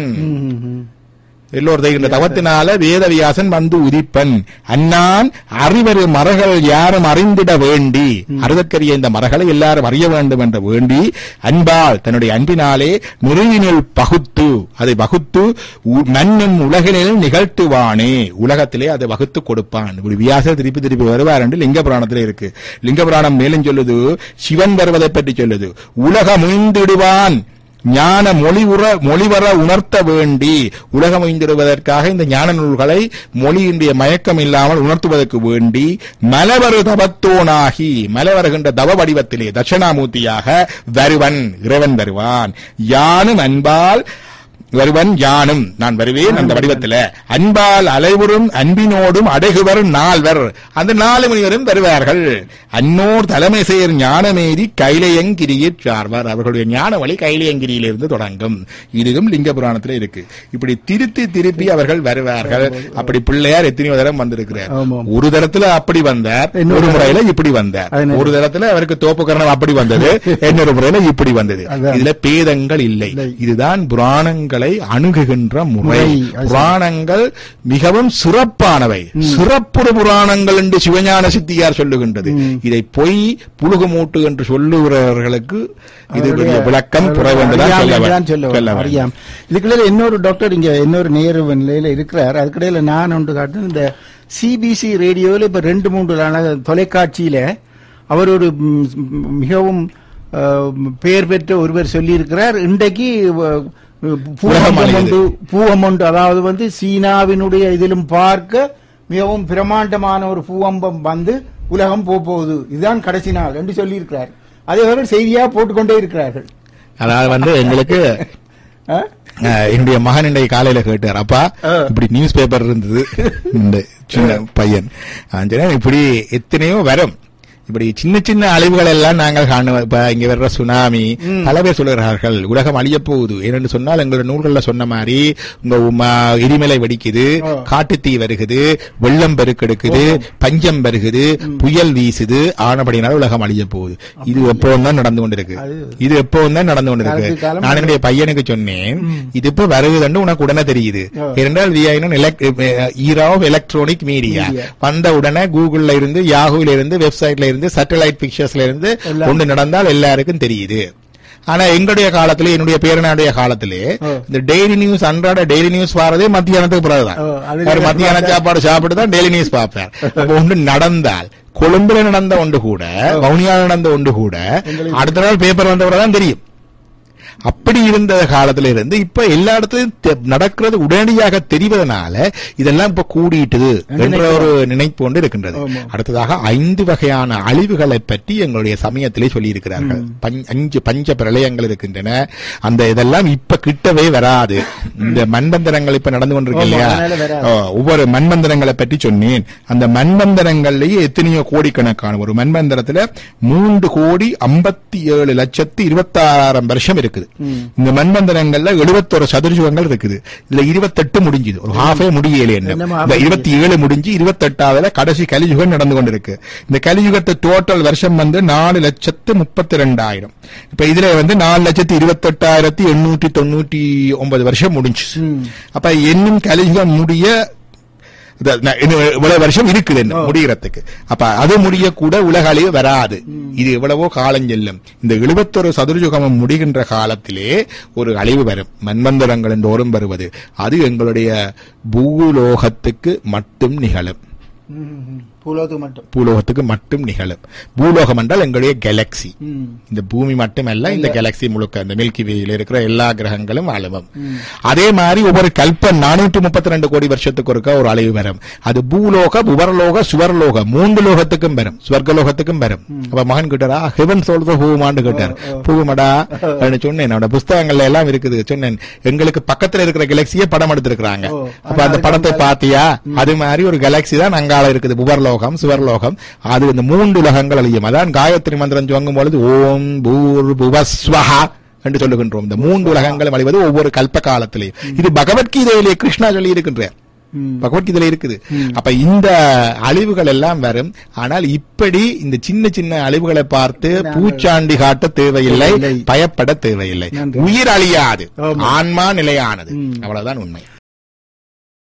எல்லோர் செய்கின்ற தவத்தினால வேதவியாசன் வந்து உதிப்பன் அன்னான் அறிவரு மரகள் யாரும் அறிந்திட வேண்டி அறுதற்கரிய இந்த மரகளை எல்லாரும் அறிய வேண்டும் என்ற வேண்டி அன்பால் தன்னுடைய அன்பினாலே நெருங்கினில் பகுத்து அதை வகுத்து உ- மண்ணும் உலகினில் நிகழ்த்துவானே உலகத்திலே அதை வகுத்து கொடுப்பான் இப்படி வியாசர் திருப்பி திருப்பி வருவார் என்று லிங்க புராணத்திலே இருக்கு லிங்க புராணம் மேலும் சொல்லுது சிவன் வருவதை பற்றி சொல்லுது உலகம் உய்ந்திடுவான் ஞான மொழிவுற மொழிவர உணர்த்த வேண்டி உலகம் உய்ந்திடுவதற்காக இந்த ஞான நூல்களை மொழியினுடைய மயக்கம் இல்லாமல் உணர்த்துவதற்கு வேண்டி மலவரு தவத்தோனாகி மலவருகின்ற தவ வடிவத்திலே தட்சிணாமூர்த்தியாக வருவன் இறைவன் வருவான் யானும் அன்பால் வருவன் யானும் நான் வருவேன் அந்த வடிவத்தில அன்பால் அலைவுறும் அன்பினோடும் அடைகுவர் நால்வர் அந்த நாலு மணிவரும் வருவார்கள் அன்னோர் தலைமை செயர் ஞானமேறி கைலையங்கிரியில் சார்வார் அவர்களுடைய ஞான வழி கைலையங்கிரியிலிருந்து தொடங்கும் இதுவும் லிங்க புராணத்துல இருக்கு இப்படி திருத்தி திருப்பி அவர்கள் வருவார்கள் அப்படி பிள்ளையார் எத்தனையோ தரம் வந்திருக்கிறார் ஆமாம். ஒரு தரத்துல அப்படி வந்தார் இன்னொரு ஒரு முறையில இப்படி வந்தார் அது என்ன? ஒரு தரத்துல அவருக்கு தோப்புக்கரணம் அப்படி வந்தது இன்னொரு முறையில இப்படி வந்தது அதான். இதுல பேதங்கள் இல்லை இல்லை. இதுதான் புராணங்களை அணுகுகின்ற முறை முறை, அது சரி. புராணங்கள் மிகவும் சிறப்பானவை சிறப்புறு புராணங்கள் என்று சிவஞான சித்தியார் சொல்லுகின்றது இதை பொய் புழுகு மூட்டு என்று சொல்லுகிறவர்களுக்கு இதனுடைய அவருடைய- விளக்கம் குறைவு என்றுதான் அறியாமை சொல்ல தான் வேண்டும். சொல்ல சொல்ல வேண்டும். வேண்டும். அறியாம் இதுக்கிடையில இன்னொரு டாக்டர் இங்க இன்னொரு நேரு நிலையில இருக்கிறார் அதுக்கிடையில நான் ஒன்று காட்டு இந்த சிபிசி ரேடியோவில் இப்ப ரெண்டு மூன்று நாளாக தொலைக்காட்சியில அவர் ஒரு ம், மிகவும் அஹ், பெயர் பெற்ற ஒருவர் சொல்லியிருக்கிறார் இன்றைக்கு அஹ், பூகம் உலகம் அழியுது. ஒன்று பூகம் ஒன்று அதாவது வந்து சீனாவினுடைய இதிலும் பார்க்க மிகவும் பிரமாண்டமான ஒரு பூவம்பம் வந்து உலகம் போக போகுது இதுதான் கடைசி நாள் என்று சொல்லியிருக்கிறார் அதை அவர்கள் செய்தியா போட்டுக்கொண்டே இருக்கிறார்கள் அதாவது வந்து எங்களுக்கு ஆ? அஹ், என்னுடைய மகன் இன்றைக்கு காலையில கேட்டார் அப்பா ஆ. இப்படி நியூஸ் பேப்பர் இருந்தது இந்த சின்ன பையன் நான் சொன்னேன், இப்படி எத்தனையோ வரும் இப்படி சின்ன சின்ன அழிவுகள் எல்லாம் நாங்கள் காணுவோம் இப்ப இங்க வர்ற சுனாமி பல பேர் சொல்லுகிறார்கள் உலகம் அழியப் போகுது ஏனென்று சொன்னால் எங்களோட நூல்கள்ல சொன்ன மாதிரி உங்க உமா எரிமலை வெடிக்குது ஆ. காட்டுத்தீ வருகுது வெள்ளம் பெருக்கெடுக்குது பஞ்சம் வருகுது புயல் வீசுது ஆனபடினால உலகம் அழிய போகுது இது எப்பவும் தான் நடந்து கொண்டிருக்கு அது- இது எப்பவும் தான் நடந்து கொண்டிருக்கு காலத்துக்கு காலம் நான் என்னுடைய பையனுக்கு சொன்னேன் இது இப்ப வருகுதுன்னு உனக்கு உடனே தெரியுது ஆ. ஏனென்றால் we era of electronic media Media. வந்த உடனே கூகுள்ல இருந்து யாஹூல இருந்து வெப்சைட்ல இருந்து சேட்டலைட் பிக்சர்ஸ்ல இருந்து எல்லாம். ஒன்று நடந்தால் எல்லாருக்கும் தெரியுது ஆனா எங்களுடைய காலத்திலே என்னுடைய பேரனுடைய காலத்திலே ஆ. இந்த டெய்லி நியூஸ் அன்றாட டெய்லி நியூஸ் வரதே மத்தியானத்துக்கு பிறகுதான் ஆ, அது அவர் மத்தியான சாப்பாடு சாப்பிட்டு தான் டெய்லி நியூஸ் பார்ப்பார் அப்ப ஒன்று நடந்தால் கொழும்புல நடந்த ஒன்று கூட வவுனியால நடந்த ஒன்று கூட அடுத்த நாள் பேப்பர் வந்தவரை தான் தெரியும் அப்படி இருந்த காலத்துல இருந்து இப்ப எல்லா இடத்துலயும் தெ- நடக்கிறது உடனடியாக தெரிவதனால இதெல்லாம் இப்ப கூடிட்டுது என்ற ஒரு நினைப்பு கொண்டு இருக்கின்றது அடுத்ததாக ஐந்து வகையான அழிவுகளை பற்றி எங்களுடைய சமயத்திலே சொல்லி இருக்கிறார்கள் அஞ்சு பஞ்ச பிரளயங்கள் இருக்கின்றன அந்த இதெல்லாம் இப்ப கிட்டவே வராது இந்த மண்பந்தரங்கள் இப்ப நடந்து கொண்டிருக்கு ஆமா, இல்லையா அதனால வராது. ஓ, ஒவ்வொரு மண்மந்திரங்களை பற்றி சொன்னேன் அந்த மண்மந்திரங்கள்லயே எத்தனையோ கோடிக்கணக்கான ஒரு மண்மந்திரத்துல மூன்று கோடி ஐம்பத்தி ஏழு லட்சத்து இருபத்தாறாயிரம் வருஷம் இருக்குது இந்த மண்மந்திரங்கள்ல எழுபத்தொரு சதுரயுகங்கள் இருக்குது இதுல இருபத்தெட்டு முடிஞ்சுது ஒரு ஹாஃபே முடியல என்ன என்னமோ இந்த இருபத்தி ஏழு முடிஞ்சு இருபத்தெட்டாவதுல கடைசி கலியுகம் நடந்து கொண்டிருக்கு இந்த கலியுகத்து டோட்டல் வருஷம் வந்து நாலு லட்சத்து முப்பத்தி ரெண்டாயிரம் இப்ப இதுல வந்து நாலு லட்சத்து இருபத்தெட்டாயிரத்தி எண்ணூற்றி தொண்ணூற்றி ஒன்பது வருஷம் முடிஞ்சு அப்ப இன்னும் கலியுகம் முடிய இது ந- இன்னும் இவ்வளவு வருஷம் இருக்குது இன்னும் முடிகிறதுக்கு அப்ப அது முடிய கூட உலக அழிவு வராது இது எவ்வளவோ காலம் செல்லும் இந்த எழுபத்தொரு சதுரயுகமம் முடிகின்ற காலத்திலே ஒரு அழிவு வரும் மன்வந்தரங்கள் எந்தோறும் வருவது அது எங்களுடைய பூலோகத்துக்கு மட்டும் நிகழும் பூலோகத்துக்கு மட்டும் பூலோகத்துக்கு மட்டும் நிகழும் பூலோகம் என்றால் எங்களுடைய கேலக்சி ம். இந்த பூமி மட்டுமல்ல இந்த கேலக்சி முழுக்க இந்த மில்கி வேயில் இருக்கிற எல்லா கிரகங்களும் அழிவும் அதே மாதிரி ஒவ்வொரு கல்பன் நானூற்றி முப்பத்தி ரெண்டு கோடி வருஷத்துக்கு ஒருக்கா ஒரு அழிவு வரும் அது பூலோக புவர்லோக சுவர்லோக மூன்று லோகத்துக்கும் வரும் ஸ்வர்கலோகத்துக்கும் வரும் அப்ப மகன் கிட்டாரா ஹெவன் சொல்ற பூமான்னு கேட்டார் பூமடா அப்படின்னு சொன்னேன் என்னோட புஸ்தகங்கள்ல எல்லாம் இருக்குது சொன்னேன் எங்களுக்கு பக்கத்துல இருக்கிற கேலக்சியே படம் எடுத்திருக்கிறாங்க ஓ, அப்ப அந்த படத்தை பாத்தியா அது மாதிரி ஒரு கேலக்சி தான் அங்கால இருக்குது புவர்லோகம் சுவர்லோகம் அது இந்த மூன்று உலகங்கள் அழியும் அதான் காயத்ரி மந்திரம் துவங்கும் பொழுது ஓம் பூர் புவஸ்வஹா என்று சொல்லுகின்றோம் இந்த மூன்று உலகங்களும் அழிவது ஒவ்வொரு கல்ப காலத்திலேயும் இது பகவத்கீதையிலே கிருஷ்ணா சொல்லி இருக்கின்றார் பகவத்கீதையில இருக்குது அப்ப இந்த அழிவுகள் எல்லாம் வரும் ஆனால் இப்படி இந்த சின்ன சின்ன அழிவுகளை பார்த்து பூச்சாண்டி காட்ட தேவையில்லை இல்லை. பயப்பட தேவையில்லை நன்றி. உயிர் அழியாது ஆமா. ஆன்மா நிலையானது அவ்வளவுதான் உண்மை